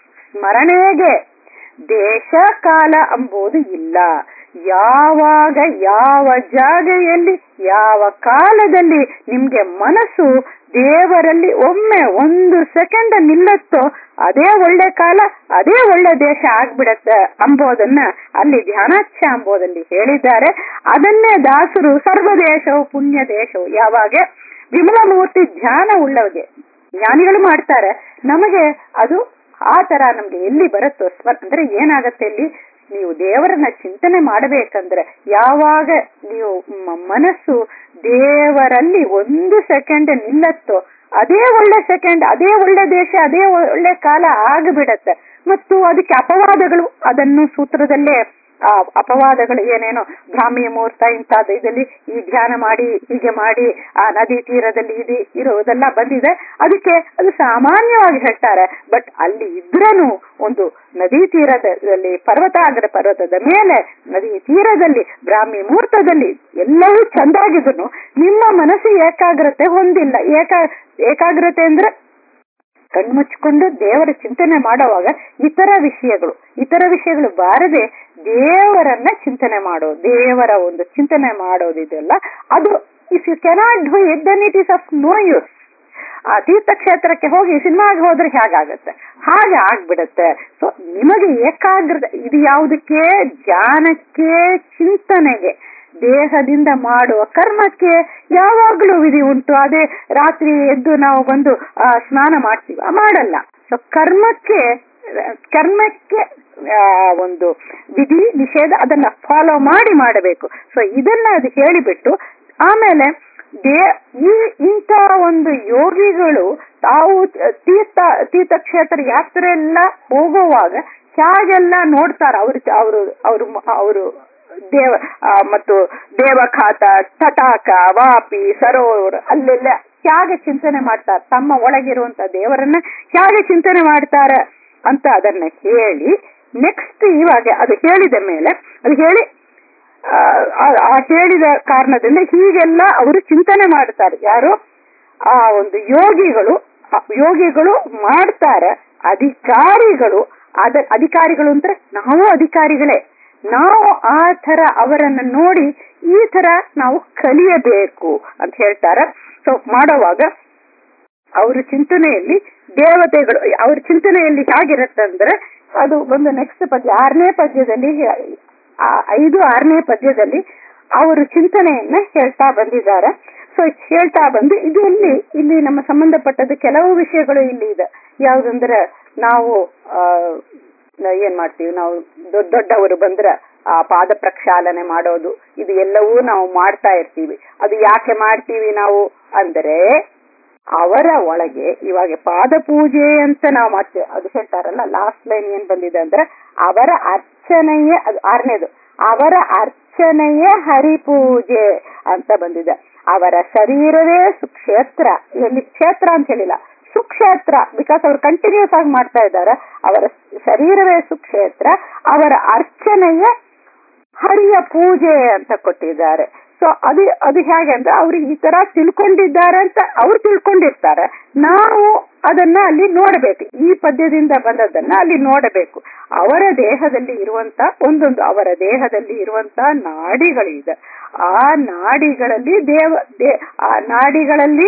ಸ್ಮರಣೆಗೆ ದೇಶ ಕಾಲ ಎಂಬುದು ಇಲ್ಲ ಯಾವಾಗ ಯಾವ ಜಾಗೆಯಲ್ಲಿ ಯಾವ ಕಾಲದಲ್ಲಿ ನಿಮ್ಗೆ ಮನಸ್ಸು ದೇವರಲ್ಲಿ ಒಮ್ಮೆ ಒಂದು ಸೆಕೆಂಡ್ ನಿಲ್ಲತ್ತೋ ಅದೇ ಒಳ್ಳೆ ಕಾಲ ಅದೇ ಒಳ್ಳೆ ದೇಶ ಆಗ್ಬಿಡತ್ತೆ ಅಂಬೋದನ್ನ ಅಲ್ಲಿ ಧ್ಯಾನಾಚ್ಛ ಎಂಬುದಲ್ಲಿ ಹೇಳಿದ್ದಾರೆ ಅದನ್ನೇ ದಾಸರು ಸರ್ವದೇಶವು ಪುಣ್ಯ ದೇಶವು ಯಾವಾಗ ವಿಮಲ ಮೂರ್ತಿ ಧ್ಯಾನ ಉಳ್ಳವಗೆ ಜ್ಞಾನಿಗಳು ಮಾಡ್ತಾರೆ ನಮಗೆ ಅದು ಆ ತರ ನಮ್ಗೆ ಎಲ್ಲಿ ಬರುತ್ತೋ ಸ್ವ ಅಂದ್ರೆ ಏನಾಗತ್ತೆ ಇಲ್ಲಿ ನೀವು ದೇವರನ್ನ ಚಿಂತನೆ ಮಾಡಬೇಕಂದ್ರೆ ಯಾವಾಗ ನೀವು ಮ- ಮನಸ್ಸು ದೇವರಲ್ಲಿ ಒಂದು ಸೆಕೆಂಡ್ ನಿಲ್ಲತ್ತೋ ಅದೇ ಒಳ್ಳೆ ಸೆಕೆಂಡ್ ಅದೇ ಒಳ್ಳೆ ದೇಶ ಅದೇ ಒಳ್ಳೆ ಕಾಲ ಆಗಿಬಿಡತ್ತೆ ಮತ್ತು ಅದಕ್ಕೆ ಅಪವಾದಗಳು ಅದನ್ನು ಸೂತ್ರದಲ್ಲೇ ಆ ಅಪವಾದಗಳು ಏನೇನೋ ಬ್ರಾಹ್ಮಿ ಮುಹೂರ್ತ ಇಂಥದ್ದು ಇದರಲ್ಲಿ ಈ ಧ್ಯಾನ ಮಾಡಿ ಹೀಗೆ ಮಾಡಿ ಆ ನದಿ ತೀರದಲ್ಲಿ ಇದು ಇರುವುದೆಲ್ಲ ಬಂದಿದೆ ಅದಕ್ಕೆ ಅದು ಸಾಮಾನ್ಯವಾಗಿ ಹೇಳ್ತಾರೆ ಬಟ್ ಅಲ್ಲಿ ಇದ್ರನು ಒಂದು ನದಿ ತೀರದಲ್ಲಿ ಪರ್ವತ ಅಂದ್ರೆ ಪರ್ವತದ ಮೇಲೆ ನದಿ ತೀರದಲ್ಲಿ ಬ್ರಾಹ್ಮಿ ಮುಹೂರ್ತದಲ್ಲಿ ಎಲ್ಲವೂ ಚಂದಾಗಿದ್ರು ನಿಮ್ಮ ಮನಸ್ಸು ಏಕಾಗ್ರತೆ ಹೊಂದಿಲ್ಲ ಏಕ ಏಕಾಗ್ರತೆ ಅಂದ್ರೆ ಕಣ್ಮುಚ್ಕೊಂಡು ದೇವರ ಚಿಂತನೆ ಮಾಡುವಾಗ ಇತರ ವಿಷಯಗಳು ಇತರ ವಿಷಯಗಳು ಬಾರದೆ ದೇವರನ್ನ ಚಿಂತನೆ ಮಾಡೋ ದೇವರ ಒಂದು ಚಿಂತನೆ ಮಾಡೋದಿದೆಲ್ಲ ಅದು if you cannot do it then it is of no use ಆ ತೀರ್ಥಕ್ಷೇತ್ರಕ್ಕೆ ಹೋಗಿ ಸಿನಿಮಾಗೆ ಹೋದ್ರೆ ಹೇಗಾಗತ್ತೆ ಹಾಗೆ ಆಗ್ಬಿಡತ್ತೆ ಸೊ ನಿಮಗೆ ಏಕಾಗ್ರತೆ ಇದು ಯಾವುದಕ್ಕೆ ಜ್ಞಾನಕ್ಕೆ ಚಿಂತನೆಗೆ ದೇಹದಿಂದ ಮಾಡುವ ಕರ್ಮಕ್ಕೆ ಯಾವಾಗ್ಲೂ ವಿಧಿ ಉಂಟು ಅದೇ ರಾತ್ರಿ ಎದ್ದು ನಾವು ಬಂದು ಆ, ಸ್ನಾನ ಮಾಡ್ತೀವಿ ಆ, ಮಾಡಲ್ಲ ಸೊ ಕರ್ಮಕ್ಕೆ ಕರ್ಮಕ್ಕೆ ಆ, ಒಂದು ವಿಧಿ ನಿಷೇಧ ಅದನ್ನ ಫಾಲೋ ಮಾಡಿ ಮಾಡಬೇಕು ಸೊ ಇದನ್ನ ಅದು ಹೇಳಿಬಿಟ್ಟು ಆಮೇಲೆ ದೇ ಈ ಇಂಥ ಒಂದು ಯೋಗಿಗಳು ತಾವು ತೀರ್ಥ ತೀರ್ಥಕ್ಷೇತ್ರ ಯಾತ್ರೆ ಎಲ್ಲ ಹೋಗುವಾಗ ಹೇಗೆಲ್ಲ ನೋಡ್ತಾರ ಅವ್ರು ಅವರು ಅವರು ಅವರು ದೇವ ಆ, ಮತ್ತು ದೇವಖಾತ ತಟಾಕ ವಾಪಿ ಸರೋವರ ಅಲ್ಲೆಲ್ಲ ಹೇಗೆ ಚಿಂತನೆ ಮಾಡ್ತಾರೆ ತಮ್ಮ ಒಳಗಿರುವಂತ ದೇವರನ್ನ ಹೇಗೆ ಚಿಂತನೆ ಮಾಡ್ತಾರೆ ಅಂತ ಅದನ್ನ ಹೇಳಿ ನೆಕ್ಸ್ಟ್ ಇವಾಗ ಅದು ಹೇಳಿದ ಮೇಲೆ ಅದು ಹೇಳಿ ಆ, ಆ- ಆ ಹೇಳಿದ ಕಾರಣದಿಂದ ಹೀಗೆಲ್ಲ ಅವರು ಚಿಂತನೆ ಮಾಡ್ತಾರೆ ಯಾರು ಆ ಒಂದು ಯೋಗಿಗಳು ಆ ಯೋಗಿಗಳು ಮಾಡ್ತಾರೆ ಅಧಿಕಾರಿಗಳು ಅದ ಅಧಿಕಾರಿಗಳು ಅಂದ್ರೆ ನಾವು ಅಧಿಕಾರಿಗಳೇ ನಾವು ಆ ತರ ಅವರನ್ನ ನೋಡಿ ಈ ತರ ನಾವು ಕಲಿಯಬೇಕು ಅಂತ ಹೇಳ್ತಾರೆ ಸೊ ಮಾಡುವಾಗ ಅವ್ರ ಚಿಂತನೆಯಲ್ಲಿ ದೇವತೆಗಳು ಅವ್ರ ಚಿಂತನೆಯಲ್ಲಿ ಹೇಗಿರುತ್ತಂದ್ರೆ ಅದು ಒಂದು ನೆಕ್ಸ್ಟ್ ಪದ್ಯ ಆರನೇ ಪದ್ಯದಲ್ಲಿ ಆ ಐದು ಆರನೇ ಪದ್ಯದಲ್ಲಿ ಅವರು ಚಿಂತನೆಯನ್ನ ಹೇಳ್ತಾ ಬಂದಿದ್ದಾರೆ ಸೊ ಹೇಳ್ತಾ ಬಂದು ಇದು ಇಲ್ಲಿ ಇಲ್ಲಿ ನಮ್ಮ ಸಂಬಂಧಪಟ್ಟದ್ದು ಕೆಲವು ವಿಷಯಗಳು ಇಲ್ಲಿ ಇದೆ ಯಾವ್ದಂದ್ರೆ ನಾವು ಆ ನ- ಏನ್ ಮಾಡ್ತೀವಿ ನಾವು ದೊಡ್ಡ ದೊಡ್ಡವರು ಬಂದ್ರ ಆ ಪಾದ ಪ್ರಕ್ಷಾಲನೆ ಮಾಡೋದು ಇದು ಎಲ್ಲವೂ ನಾವು ಮಾಡ್ತಾ ಇರ್ತೀವಿ ಅದು ಯಾಕೆ ಮಾಡ್ತೀವಿ ನಾವು ಅಂದ್ರೆ ಅವರ ಒಳಗೆ ಇವಾಗ ಪಾದ ಪೂಜೆ ಅಂತ ನಾವು ಮಾಡ್ತೇವೆ ಅದು ಹೇಳ್ತಾರಲ್ಲ ಲಾಸ್ಟ್ ಲೈನ್ ಏನ್ ಬಂದಿದೆ ಅಂದ್ರೆ ಅವರ ಅರ್ಚನೆಯೇ ಅದು ಆರನೇದು ಅವರ ಅರ್ಚನೆಯೇ ಹರಿಪೂಜೆ ಅಂತ ಬಂದಿದೆ ಅವರ ಶರೀರವೇ ಸುಕ್ಷೇತ್ರ ಇಲ್ಲಿ ಕ್ಷೇತ್ರ ಅಂತ ಹೇಳಿಲ್ಲ ಸುಕ್ಷೇತ್ರ ಬಿಕಾಸ್ ಅವ್ರು ಕಂಟಿನ್ಯೂಸ್ ಆಗಿ ಮಾಡ್ತಾ ಇದ್ದಾರೆ ಅವರ ಶರೀರವೇ ಸುಕ್ಷೇತ್ರ ಅವರ ಅರ್ಚನೆಯ ಹರಿಯ ಪೂಜೆ ಅಂತ ಕೊಟ್ಟಿದ್ದಾರೆ ಸೊ ಅದು ಅದು ಹೇಗೆ ಅಂದ್ರೆ ಅವ್ರು ಈ ತರ ತಿಳ್ಕೊಂಡಿದ್ದಾರೆ ಅಂತ ಅವ್ರು ತಿಳ್ಕೊಂಡಿರ್ತಾರೆ ನಾವು ಅದನ್ನ ಅಲ್ಲಿ ನೋಡಬೇಕು ಈ ಪದ್ಯದಿಂದ ಬಂದದನ್ನ ಅಲ್ಲಿ ನೋಡಬೇಕು ಅವರ ದೇಹದಲ್ಲಿ ಇರುವಂತ ಒಂದೊಂದು ಅವರ ದೇಹದಲ್ಲಿ ಇರುವಂತ ನಾಡಿಗಳಿದೆ ಆ ನಾಡಿಗಳಲ್ಲಿ ದೇವ ದೇ ಆ ನಾಡಿಗಳಲ್ಲಿ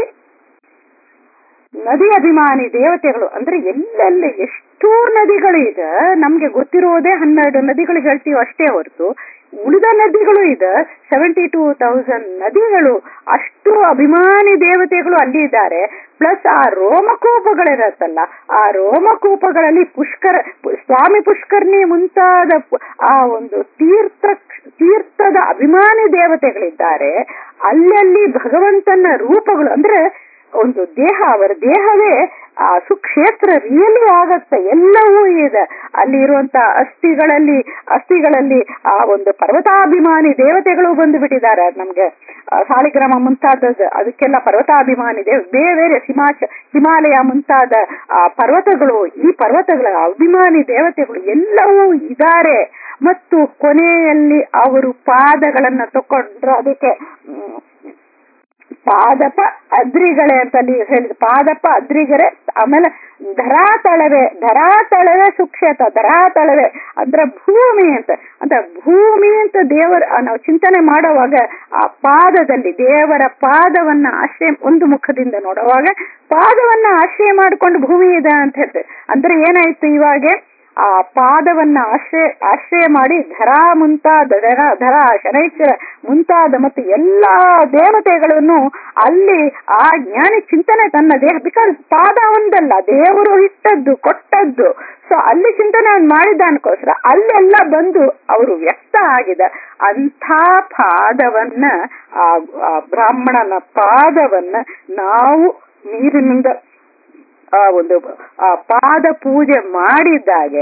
ನದಿ ಅಭಿಮಾನಿ ದೇವತೆಗಳು ಅಂದ್ರೆ ಎಲ್ಲೆಲ್ಲಿ ಎಷ್ಟೋ ನದಿಗಳು ಇದೆ ನಮ್ಗೆ ಗೊತ್ತಿರೋದೇ ಹನ್ನೆರಡು ನದಿಗಳು ಹೇಳ್ತೀವಿ ಅಷ್ಟೇ ಹೊರತು ಉಳಿದ ನದಿಗಳು ಇದೆ ಸೆವೆಂಟಿ ಟೂ ತೌಸಂಡ್ ನದಿಗಳು ಅಷ್ಟು ಅಭಿಮಾನಿ ದೇವತೆಗಳು ಅಲ್ಲಿ ಇದ್ದಾರೆ ಪ್ಲಸ್ ಆ ರೋಮಕೂಪಗಳಿರತ್ತಲ್ಲ ಆ ರೋಮಕೂಪಗಳಲ್ಲಿ ಪುಷ್ಕರ ಪು- ಸ್ವಾಮಿ ಪುಷ್ಕರ್ಣಿ ಮುಂತಾದ ಪು- ಆ ಒಂದು ತೀರ್ಥ ತೀರ್ಥದ ಅಭಿಮಾನಿ ದೇವತೆಗಳಿದ್ದಾರೆ ಅಲ್ಲಲ್ಲಿ ಭಗವಂತನ ರೂಪಗಳು ಅಂದ್ರೆ ಒಂದು ದೇಹ ಅವರ ದೇಹವೇ ಆ ಸುಕ್ಷೇತ್ರ ರಿಯಲಿ ಆಗತ್ತೆ ಎಲ್ಲವೂ ಇದೆ ಅಲ್ಲಿ ಇರುವಂತ ಅಸ್ಥಿಗಳಲ್ಲಿ ಅಸ್ಥಿಗಳಲ್ಲಿ ಆ ಒಂದು ಪರ್ವತಾಭಿಮಾನಿ ದೇವತೆಗಳು ಬಂದು ಬಿಟ್ಟಿದ್ದಾರೆ ನಮ್ಗೆ ಆ, ಸಾಲಿಗ್ರಾಮ ಮುಂತಾದದ್ದು ಅದಕ್ಕೆಲ್ಲ ಪರ್ವತಾಭಿಮಾನಿ ದೇವ ಬೇರೆ ಬೇರೆ ಹಿಮಾಚ ಹಿಮಾಲಯ ಮುಂತಾದ ಆ ಪರ್ವತಗಳು ಈ ಪರ್ವತಗಳ ಅಭಿಮಾನಿ ದೇವತೆಗಳು ಎಲ್ಲವೂ ಇದ್ದಾರೆ ಮತ್ತು ಕೊನೆಯಲ್ಲಿ ಅವರು ಪಾದಗಳನ್ನ ತಕೊಂಡ್ರು ಅದಕ್ಕೆ ಹ್ಮ್, ಪಾದಪ ಅದ್ರಿಗಳೇ ಅಂತ ನೀವು ಹೇಳಿದ ಪಾದಪ ಅದ್ರಿಗರೆ ಆಮೇಲೆ ಧರಾತಳವೆ ಧರಾತಳವೆ ಸುಕ್ಷೇತ್ರ ಧರಾತಳವೆ ಅಂದ್ರೆ ಭೂಮಿ ಅಂತ ಅಂತ ಭೂಮಿ ಅಂತ ದೇವರ ಆ, ನಾವು ಚಿಂತನೆ ಮಾಡುವಾಗ ಆ ಪಾದದಲ್ಲಿ ದೇವರ ಪಾದವನ್ನ ಆಶ್ರಯ ಒಂದು ಮುಖದಿಂದ ನೋಡುವಾಗ ಪಾದವನ್ನ ಆಶ್ರಯ ಮಾಡಿಕೊಂಡು ಭೂಮಿ ಇದೆ ಅಂತ ಹೇಳ್ತೇವೆ ಅಂದ್ರೆ ಏನಾಯ್ತು ಇವಾಗೆ ಆ ಪಾದವನ್ನ ಆಶ್ರಯ ಆಶ್ರಯ ಮಾಡಿ ಧರ ಮುಂತಾದ ಧರ ಧರ ಶನೈಶ್ವರ ಮುಂತಾದ ಮತ್ತು ಎಲ್ಲಾ ದೇವತೆಗಳನ್ನು ಅಲ್ಲಿ ಆ ಜ್ಞಾನಿ ಚಿಂತನೆ ತನ್ನ ದೇಹ ಬಿಕಾಸ್ ಪಾದ ಒಂದಲ್ಲ ದೇವರು ಇಟ್ಟದ್ದು ಕೊಟ್ಟದ್ದು ಸೊ ಅಲ್ಲಿ ಚಿಂತನೆ ಅವ್ನು ಮಾಡಿದ ಅನ್ಕೋಸ್ಕರ ಅಲ್ಲೆಲ್ಲ ಬಂದು ಅವರು ವ್ಯಕ್ತ ಆಗಿದೆ ಅಂಥ ಪಾದವನ್ನ ಆ ಆ ಬ್ರಾಹ್ಮಣನ ಪಾದವನ್ನ ನಾವು ನೀರಿನಿಂದ ಆ ಒಂದು ಆ ಪಾದ ಪೂಜೆ ಮಾಡಿದ್ದಾಗೆ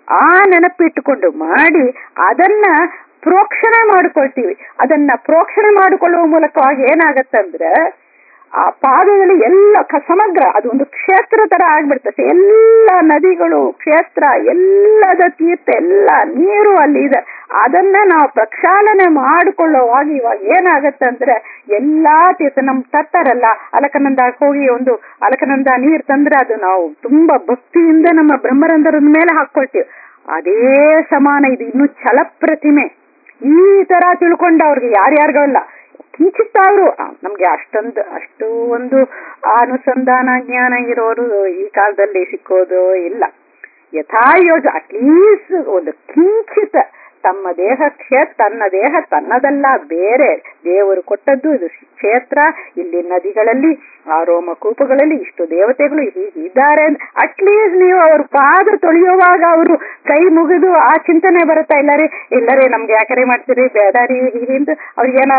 ಆ ನೆನಪಿಟ್ಟುಕೊಂಡು ಮಾಡಿ ಅದನ್ನ ಪ್ರೋಕ್ಷಣೆ ಮಾಡ್ಕೊಳ್ತೀವಿ ಅದನ್ನ ಪ್ರೋಕ್ಷಣೆ ಮಾಡಿಕೊಳ್ಳುವ ಮೂಲಕವಾಗಿ ಏನಾಗತ್ತಂದ್ರೆ ಆ ಪಾದದಲ್ಲಿ ಎಲ್ಲ ಕ- ಸಮಗ್ರ ಅದು ಒಂದು ಕ್ಷೇತ್ರ ತರ ಆಗ್ಬಿಡ್ತದೆ ಎಲ್ಲ ನದಿಗಳು ಕ್ಷೇತ್ರ ಎಲ್ಲದ ತೀರ್ಥ ಎಲ್ಲ ನೀರು ಅಲ್ಲಿ ಇದೆ ಅದನ್ನ ನಾವು ಪ್ರಕ್ಷಾಳನೆ ಮಾಡಿಕೊಳ್ಳುವಾಗ ಇವಾಗ ಏನಾಗತ್ತೆ ಅಂದ್ರೆ ಎಲ್ಲಾ ತೀರ್ಥ ನಮ್ ತರ್ತಾರಲ್ಲ ಅಲಕನಂದ ಹೋಗಿ ಒಂದು ಅಲಕನಂದ ನೀರ್ ತಂದ್ರೆ ಅದು ನಾವು ತುಂಬಾ ಭಕ್ತಿಯಿಂದ ನಮ್ಮ ಬ್ರಹ್ಮರಂಧ್ರದ ಮೇಲೆ ಹಾಕೊಳ್ತೀವಿ ಅದೇ ಸಮಾನ ಇದು ಇನ್ನು ಛಲ ಪ್ರತಿಮೆ ಈ ತರ ತಿಳ್ಕೊಂಡವ್ರಿಗೆ ಯಾರ್ಯಾರಿಗಲ್ಲ ಕಿಂಚಿತ್ ಅವರು ನಮ್ಗೆ ಅಷ್ಟೊಂದು ಅಷ್ಟು ಒಂದು ಅನುಸಂಧಾನ ಜ್ಞಾನ ಇರೋರು ಈ ಕಾಲದಲ್ಲಿ ಸಿಕ್ಕೋದು ಇಲ್ಲ ಯಥಾ ಯೋಜ ಅಟ್ಲೀಸ್ಟ್ ಒಂದು ಕಿಂಚಿತ ತಮ್ಮ ದೇಹಕ್ಕೆ ತನ್ನ ದೇಹ ತನ್ನದಲ್ಲ ಬೇರೆ ದೇವರು ಕೊಟ್ಟದ್ದು ಇದು ಕ್ಷೇತ್ರ ಇಲ್ಲಿ ನದಿಗಳಲ್ಲಿ ಆ ರೋಮಕೂಪಗಳಲ್ಲಿ ಇಷ್ಟು ದೇವತೆಗಳು ಹೀಗೆ ಇದ್ದಾರೆ ಅಟ್ಲೀಸ್ಟ್ ನೀವು ಅವ್ರ ಪಾದ ತೊಳೆಯುವಾಗ ಅವರು ಕೈ ಮುಗಿದು ಆ ಚಿಂತನೆ ಬರುತ್ತಾ ಇಲ್ಲರೇ ಇಲ್ಲರೇ ನಮ್ಗೆ ಯಾಕರೆ ಮಾಡ್ತೀರಿ ಬೇಡಾರಿ ಹೀಗೆ ಅವ್ರಿಗೇನ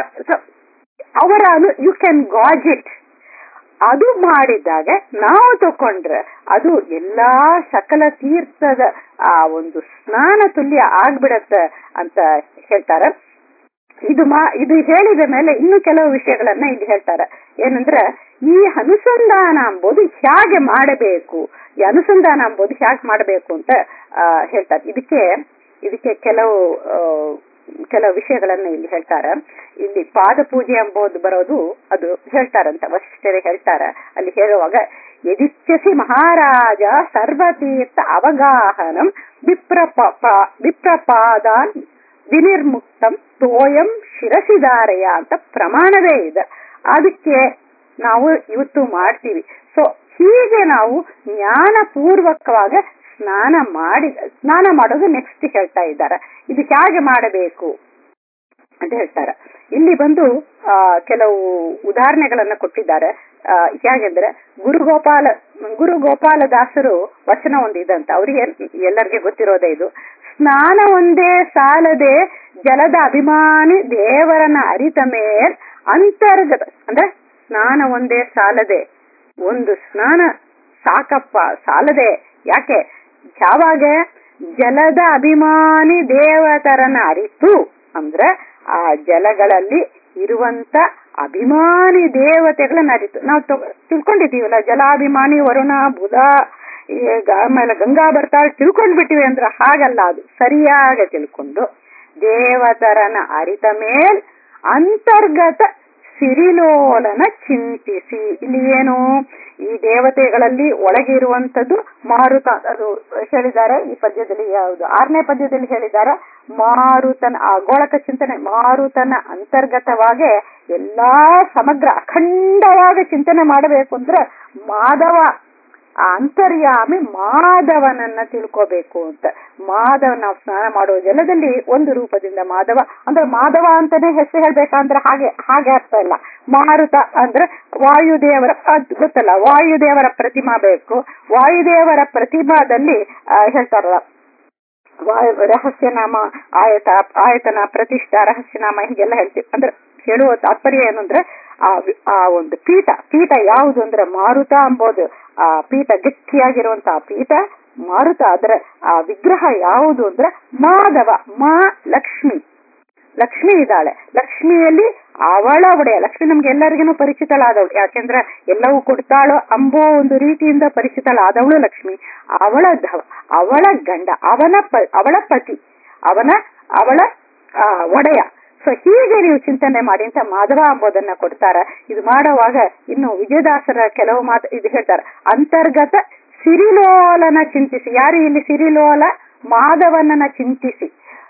ಅವರ ಯು ಕ್ಯಾನ್ ಗಾಜ್ ಇಟ್ ಅದು ಮಾಡಿದಾಗ ನಾವು ತಕೊಂಡ್ರೆ ಅದು ಎಲ್ಲಾ ಸಕಲ ತೀರ್ಥದ ಆ ಒಂದು ಸ್ನಾನ ತುಲ್ಯ ಆಗ್ಬಿಡತ್ತೆ ಅಂತ ಹೇಳ್ತಾರೆ ಇದು ಮಾ ಇದು ಹೇಳಿದ ಮೇಲೆ ಇನ್ನು ಕೆಲವು ವಿಷಯಗಳನ್ನ ಇಲ್ಲಿ ಹೇಳ್ತಾರೆ ಏನಂದ್ರೆ ಈ ಅನುಸಂಧಾನ ಎಂಬುದು ಹೇಗೆ ಮಾಡಬೇಕು ಈ ಅನುಸಂಧಾನ ಎಂಬುದು ಹೇಗೆ ಮಾಡಬೇಕು ಅಂತ ಆ, ಹೇಳ್ತಾರೆ ಇದಕ್ಕೆ ಇದಕ್ಕೆ ಕೆಲವು ಆ, ಕೆಲವು ವಿಷಯಗಳನ್ನ ಇಲ್ಲಿ ಹೇಳ್ತಾರೆ ಇಲ್ಲಿ ಪಾದ ಪೂಜೆ ಎಂಬುದು ಬರೋದು ಅದು ಹೇಳ್ತಾರಂತ ವಶಿಷ್ಠರೇ ಹೇಳ್ತಾರ ಅಲ್ಲಿ ಹೇಳುವಾಗ ಯದಿಚ್ಛಸಿ ಮಹಾರಾಜ ಸರ್ವತೀರ್ಥ ಅವಗಾಹನಂ ವಿಪ್ರಪ ವಿಪ್ರಪಾದಾನ್ ವಿನಿರ್ಮುಕ್ತಂ ತೋಯಂ ಶಿರಸಿದಾರೆಯ ಅಂತ ಪ್ರಮಾಣವೇ ಇದೆ ಅದಕ್ಕೆ ನಾವು ಇವತ್ತು ಮಾಡ್ತೀವಿ ಸೊ ಹೀಗೆ ನಾವು ಜ್ಞಾನಪೂರ್ವಕವಾಗ ಸ್ನಾನ ಮಾಡಿ ಸ್ನಾನ ಮಾಡೋದು ನೆಕ್ಸ್ಟ್ ಹೇಳ್ತಾ ಇದ್ದಾರೆ ಇದು ಹೇಗೆ ಮಾಡಬೇಕು ಅಂತ ಹೇಳ್ತಾರೆ ಇಲ್ಲಿ ಬಂದು ಆ, ಕೆಲವು ಉದಾಹರಣೆಗಳನ್ನ ಕೊಟ್ಟಿದ್ದಾರೆ ಆ, ಹೇಗೆಂದ್ರೆ ಗುರುಗೋಪಾಲ ಗುರು ಗೋಪಾಲದಾಸರು ವಚನ ಒಂದಿದಂತ ಅವರಿಗೆ ಎಲ್ಲರಿಗೆ ಗೊತ್ತಿರೋದೇ ಇದು ಸ್ನಾನ ಒಂದೇ ಸಾಲದೆ ಜಲದ ಅಭಿಮಾನಿ ದೇವರನ ಅರಿತ ಮೇಲ್ ಅಂತರ್ಗತ ಅಂದ್ರೆ ಸ್ನಾನ ಒಂದೇ ಸಾಲದೆ ಒಂದು ಸ್ನಾನ ಸಾಕಪ್ಪ ಸಾಲದೆ ಯಾಕೆ ಯಾವಾಗ ಜಲದ ಅಭಿಮಾನಿ ದೇವತರನ ಅರಿತು ಅಂದ್ರೆ ಆ ಜಲಗಳಲ್ಲಿ ಇರುವಂತ ಅಭಿಮಾನಿ ದೇವತೆಗಳನ್ನ ಅರಿತು ನಾವು ತೊ- ತಿಳ್ಕೊಂಡಿದೀವಲ್ಲ ಜಲಾಭಿಮಾನಿ ವರುಣ ಬುಧ ಈಗ ಆಮೇಲೆ ಗಂಗಾ ಬರ್ತಾಳೆ ತಿಳ್ಕೊಂಡ್ಬಿಟ್ಟಿವಿ ಅಂದ್ರೆ ಹಾಗಲ್ಲ ಅದು ಸರಿಯಾಗಿ ತಿಳ್ಕೊಂಡು ದೇವತರನ ಅರಿತ ಮೇಲ್ ಅಂತರ್ಗತ ಸಿರಿಲೋಲನ ಚಿಂತಿಸಿ ಇಲ್ಲಿ ಏನು ಈ ದೇವತೆಗಳಲ್ಲಿ ಒಳಗೆ ಇರುವಂತದ್ದು ಮಾರುತ ಅದು ಹೇಳಿದ್ದಾರೆ ಈ ಪದ್ಯದಲ್ಲಿ ಯಾವುದು ಆರನೇ ಪದ್ಯದಲ್ಲಿ ಹೇಳಿದ್ದಾರೆ ಮಾರುತನ ಆ ಗೋಳಕ ಚಿಂತನೆ ಮಾರುತನ ಅಂತರ್ಗತವಾಗಿ ಎಲ್ಲಾ ಸಮಗ್ರ ಅಖಂಡವಾಗಿ ಚಿಂತನೆ ಮಾಡಬೇಕು ಅಂದ್ರೆ ಮಾಧವ ಆ ಅಂತರ್ಯಾಮಿ ಮಾಧವನನ್ನ ತಿಳ್ಕೋಬೇಕು ಅಂತ ಮಾಧವ ನಾವು ಸ್ನಾನ ಮಾಡುವ ಜಲದಲ್ಲಿ ಒಂದು ರೂಪದಿಂದ ಮಾಧವ ಅಂದ್ರೆ ಮಾಧವ ಅಂತಾನೆ ಹೆಸರು ಹೇಳ್ಬೇಕಂದ್ರೆ ಹಾಗೆ ಹಾಗೆ ಅರ್ಥ ಇಲ್ಲ ಮಾರುತ ಅಂದ್ರೆ ವಾಯುದೇವರ ಅದ್ ಗೊತ್ತಲ್ಲ ವಾಯುದೇವರ ಪ್ರತಿಮಾ ಬೇಕು ವಾಯುದೇವರ ಪ್ರತಿಮಾದಲ್ಲಿ ಆ, ಹೇಳ್ತಾರಲ್ಲ ವಾಯು ರಹಸ್ಯನಾಮ ಆಯತ ಆಯತನ ಪ್ರತಿಷ್ಠಾ ರಹಸ್ಯನಾಮ ಹೀಗೆಲ್ಲ ಹೇಳ್ತೀವಿ ಅಂದ್ರೆ ಹೇಳುವ ತಾತ್ಪರ್ಯ ಏನಂದ್ರೆ ಆ ವಿ- ಆ ಒಂದು ಪೀಠ ಪೀಠ ಯಾವುದು ಅಂದ್ರೆ ಮಾರುತ ಅಂಬೋದು ಆ ಪೀಠ ಗಟ್ಟಿಯಾಗಿರುವಂತ ಆ ಪೀಠ ಮಾರುತ ಅದರ ಆ ವಿಗ್ರಹ ಯಾವುದು ಅಂದ್ರೆ ಮಾಧವ ಮಾ ಲಕ್ಷ್ಮಿ ಲಕ್ಷ್ಮಿ ಇದ್ದಾಳೆ ಲಕ್ಷ್ಮಿಯಲ್ಲಿ ಅವಳ ಒಡೆಯ ಲಕ್ಷ್ಮಿ ನಮ್ಗೆ ಎಲ್ಲರಿಗೂ ಪರಿಚಿತಳಾದವಳು ಯಾಕೆಂದ್ರೆ ಎಲ್ಲವೂ ಕೊಡ್ತಾಳೋ ಅಂಬೋ ಒಂದು ರೀತಿಯಿಂದ ಪರಿಚಿತಳಾದವಳು ಲಕ್ಷ್ಮಿ ಅವಳ ಧವ ಅವಳ ಗಂಡ ಅವನ ಪ ಅವಳ ಪತಿ ಅವನ ಅವಳ ಆ, ಒಡೆಯ ಸೊ ಹೀಗೆ ನೀವು ಚಿಂತನೆ ಮಾಡಿ ಅಂತ ಮಾಧವ ಎಂಬುದನ್ನ ಕೊಡ್ತಾರ ಇದು ಮಾಡುವಾಗ ಇನ್ನು ವಿಜಯದಾಸರ ಕೆಲವು ಮಾತು ಇದು ಹೇಳ್ತಾರೆ ಅಂತರ್ಗತ ಸಿರಿಲೋಲನ ಚಿಂತಿಸಿ ಯಾರು ಇಲ್ಲಿ ಸಿರಿಲೋಲ ಮಾಧವನನ್ನ ಚಿಂತಿಸಿ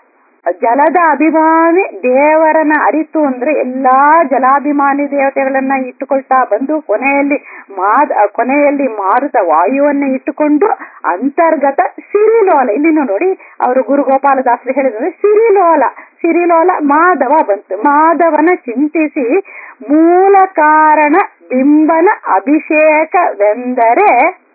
ಜಲದ ಅಭಿಮಾನಿ ದೇವರನ್ನ ಅರಿತು ಅಂದ್ರೆ ಎಲ್ಲಾ ಜಲಾಭಿಮಾನಿ ದೇವತೆಗಳನ್ನ ಇಟ್ಟುಕೊಳ್ತಾ ಬಂದು ಕೊನೆಯಲ್ಲಿ ಮಾದ ಕೊನೆಯಲ್ಲಿ ಮಾರುತ ವಾಯುವನ್ನ ಇಟ್ಟುಕೊಂಡು ಅಂತರ್ಗತ ಸಿರಿಲೋಲ ಇಲ್ಲಿನೂ ನೋಡಿ ಅವರು ಗುರು ಗೋಪಾಲದಾಸರು ಹೇಳಿದ್ರೆ ಸಿರಿಲೋಲ ಸಿರಿಲೋಲ ಮಾಧವ ಬಂತು ಮಾಧವನ ಚಿಂತಿಸಿ ಮೂಲ ಕಾರಣ ಬಿಂಬನ ಅಭಿಷೇಕವೆಂದರೆ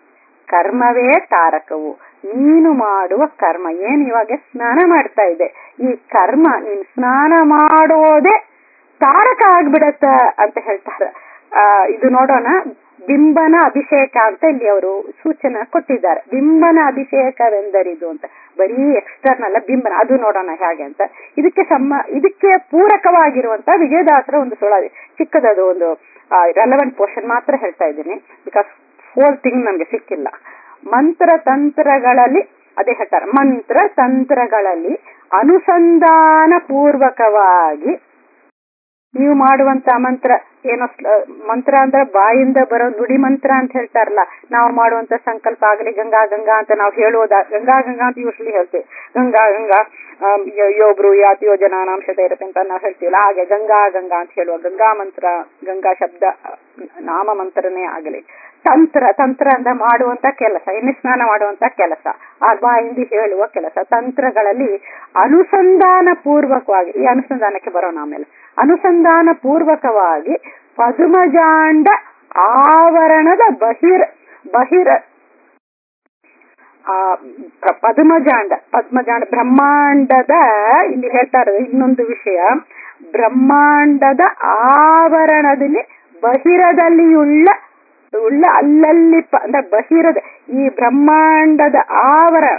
ಕರ್ಮವೇ ತಾರಕವು ನೀನು ಮಾಡುವ ಕರ್ಮ ಏನ್ ಇವಾಗ ಸ್ನಾನ ಮಾಡ್ತಾ ಇದೆ ಈ ಕರ್ಮ ನೀನ್ ಸ್ನಾನ ಮಾಡೋದೇ ತಾರಕ ಆಗ್ಬಿಡತ್ತ ಅಂತ ಹೇಳ್ತಾರೆ ಆ ಇದು ನೋಡೋಣ ಬಿಂಬನ ಅಭಿಷೇಕ ಅಂತ ಇಲ್ಲಿ ಅವರು ಸೂಚನೆ ಕೊಟ್ಟಿದ್ದಾರೆ ಬಿಂಬನ ಅಭಿಷೇಕವೆಂದರಿದು ಅಂತ ಬರೀ ಎಕ್ಸ್ಟರ್ನಲ್ ಬಿಂಬನ ಅದು ನೋಡೋಣ ಹೇಗೆ ಅಂತ ಇದಕ್ಕೆ ಸಮ ಇದಕ್ಕೆ ಪೂರಕವಾಗಿರುವಂತ ವಿಜಯದಾಸರ ಒಂದು ಸುಳಾದಿ ಚಿಕ್ಕದದು ಒಂದು ರೆಲವೆಂಟ್ ಪೋರ್ಷನ್ ಮಾತ್ರ ಹೇಳ್ತಾ ಇದ್ದೀನಿ ಬಿಕಾಸ್ ಫೋರ್ ಥಿಂಗ್ ನಮ್ಗೆ ಸಿಕ್ಕಿಲ್ಲ ಮಂತ್ರ ತಂತ್ರಗಳಲ್ಲಿ ಅದೇ ಹೇಳ್ತಾರೆ ಮಂತ್ರ ತಂತ್ರಗಳಲ್ಲಿ ಅನುಸಂಧಾನ ಪೂರ್ವಕವಾಗಿ ನೀವು ಮಾಡುವಂತ ಮಂತ್ರ ಏನೋ ಸ್ಲ- ಮಂತ್ರ ಅಂದ್ರೆ ಬಾಯಿಂದ ಬರೋ ನುಡಿ ಮಂತ್ರ ಅಂತ ಹೇಳ್ತಾರಲ್ಲ ನಾವು ಮಾಡುವಂತ ಸಂಕಲ್ಪ ಆಗಲಿ ಗಂಗಾ ಗಂಗಾ ಅಂತ ನಾವು ಹೇಳೋದ ಗಂಗಾ ಗಂಗಾ ಅಂತ ಯೂಶ್ವಲಿ ಹೇಳ್ತೀವಿ ಗಂಗಾ ಗಂಗಾ ಆಮ್, ಯೋ- ಯೋಬ್ರು ಯಾತಿ ಯೋಜನಾ ನಾಂಶತೆ ಇರುತ್ತೆ ಅಂತ ನಾವು ಹೇಳ್ತೀವಲ್ಲ ಹಾಗೆ ಗಂಗಾ ಗಂಗಾ ಅಂತ ಹೇಳುವ ಗಂಗಾ ಮಂತ್ರ ಗಂಗಾ ಶಬ್ದ ಆ, ನಾಮ ಮಂತ್ರನೇ ಆಗಲಿ ತಂತ್ರ ತಂತ್ರ ಅಂದ್ರೆ ಮಾಡುವಂತ ಕೆಲಸ ಎಣ್ಣೆ ಸ್ನಾನ ಮಾಡುವಂತ ಕೆಲಸ ಆ ಬಾಯಿಂದ ಹೇಳುವ ಕೆಲಸ ತಂತ್ರಗಳಲ್ಲಿ ಅನುಸಂಧಾನ ಪೂರ್ವಕವಾಗಿ ಈ ಅನುಸಂಧಾನಕ್ಕೆ ಬರೋಣ ಆಮೇಲೆ ಅನುಸಂಧಾನ ಪೂರ್ವಕವಾಗಿ ಪದ್ಮಜಾಂಡ ಆವರಣದ ಬಹಿರ್ ಬಹಿರ ಆ ಪ್ರ- ಪದ್ಮಜಾಂಡ ಪದ್ಮಜಾಂಡ ಬ್ರಹ್ಮಾಂಡದ ಇಲ್ಲಿ ಹೇಳ್ತಾ ಇರೋದು ಇನ್ನೊಂದು ವಿಷಯ ಬ್ರಹ್ಮಾಂಡದ ಆವರಣದಲ್ಲಿ ಬಹಿರದಲ್ಲಿಯುಳ್ಳ ಉಳ್ಳ ಅಲ್ಲಲ್ಲಿ ಪ- ಅಂದ್ರೆ ಬಹಿರದ ಈ ಬ್ರಹ್ಮಾಂಡದ ಆವರಣ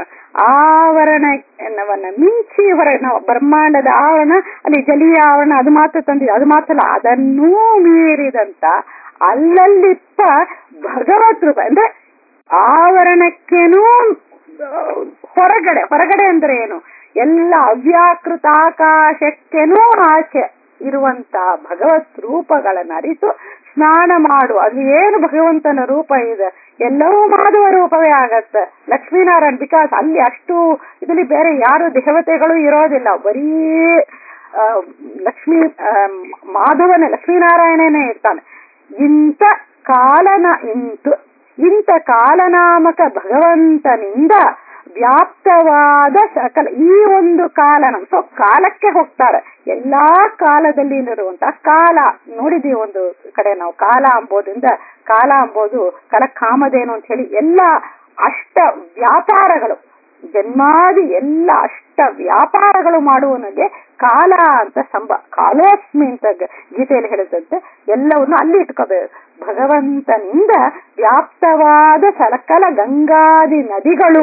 ಆವರಣವನ್ನ ಮಿಂಚಿ ಹೊರ ನಾವು ಬ್ರಹ್ಮಾಂಡದ ಆವರಣ ಅಲ್ಲಿ ಜಲೀಯ ಆವರಣ ಅದು ಮಾತ್ರ ತಂದಿದೆ ಅದು ಮಾತ್ರ ಅಲ್ಲ ಅದನ್ನೂ ಮೀರಿದಂತ ಅಲ್ಲಲ್ಲಿಪ್ಪ ಭಗವತ್ ರೂಪ ಅಂದ್ರೆ ಆವರಣಕ್ಕೇನೂ ಆ, ಹೊರಗಡೆ ಹೊರಗಡೆ ಅಂದ್ರೆ ಏನು ಎಲ್ಲ ಅವ್ಯಾಕೃತ ಆಕಾಶಕ್ಕೇನೂ ಆಚೆ ಇರುವಂತ ಭಗವತ್ ರೂಪಗಳನ್ನು ಅರಿತು ಸ್ನಾನ ಮಾಡು ಅದು ಏನು ಭಗವಂತನ ರೂಪ ಇದೆ ಎಲ್ಲವೂ ಮಾಧವ ರೂಪವೇ ಆಗತ್ತೆ ಲಕ್ಷ್ಮೀನಾರಾಯಣ್ ಬಿಕಾಸ್ ಅಲ್ಲಿ ಅಷ್ಟು ಇದರಲ್ಲಿ ಬೇರೆ ಯಾರು ದೇವತೆಗಳು ಇರೋದಿಲ್ಲ ಬರೀ ಆ, ಲಕ್ಷ್ಮೀ ಆ, ಮಾಧವನೇ ಲಕ್ಷ್ಮೀನಾರಾಯಣನೇ ಇರ್ತಾನೆ ಇಂಥ ಕಾಲನ ಇಂತು ಇಂಥ ಕಾಲನಾಮಕ ಭಗವಂತನಿಂದ ವ್ಯಾಪ್ತವಾದ ಸಕಲ ಈ ಒಂದು ಕಾಲನ ಸೊ ಕಾಲಕ್ಕೆ ಹೋಗ್ತಾರೆ ಎಲ್ಲಾ ಕಾಲದಲ್ಲಿ ಇರುವಂತಹ ಕಾಲ ನೋಡಿದೀವಿ ಒಂದು ಕಡೆ ನಾವು ಕಾಲ ಅಂಬೋದ್ರಿಂದ ಕಾಲ ಅಂಬೋದು ಕಲ ಕಾಮಧೇನು ಅಂತ ಹೇಳಿ ಎಲ್ಲ ಅಷ್ಟ ವ್ಯಾಪಾರಗಳು ಜನ್ಮಾದಿ ಎಲ್ಲ ಅಷ್ಟ ವ್ಯಾಪಾರಗಳು ಮಾಡುವವನಿಗೆ ಕಾಲ ಅಂತ ಸಂಭ ಕಾಲೋಸ್ಮಿ ಅಂತ ಗ- ಗೀತೆಯಲ್ಲಿ ಹೇಳುತ್ತಂತೆ ಎಲ್ಲವನ್ನು ಅಲ್ಲಿ ಇಟ್ಕೋಬೇಕು ಭಗವಂತನಿಂದ ವ್ಯಾಪ್ತವಾದ ಸಕಲ ಗಂಗಾದಿ ನದಿಗಳು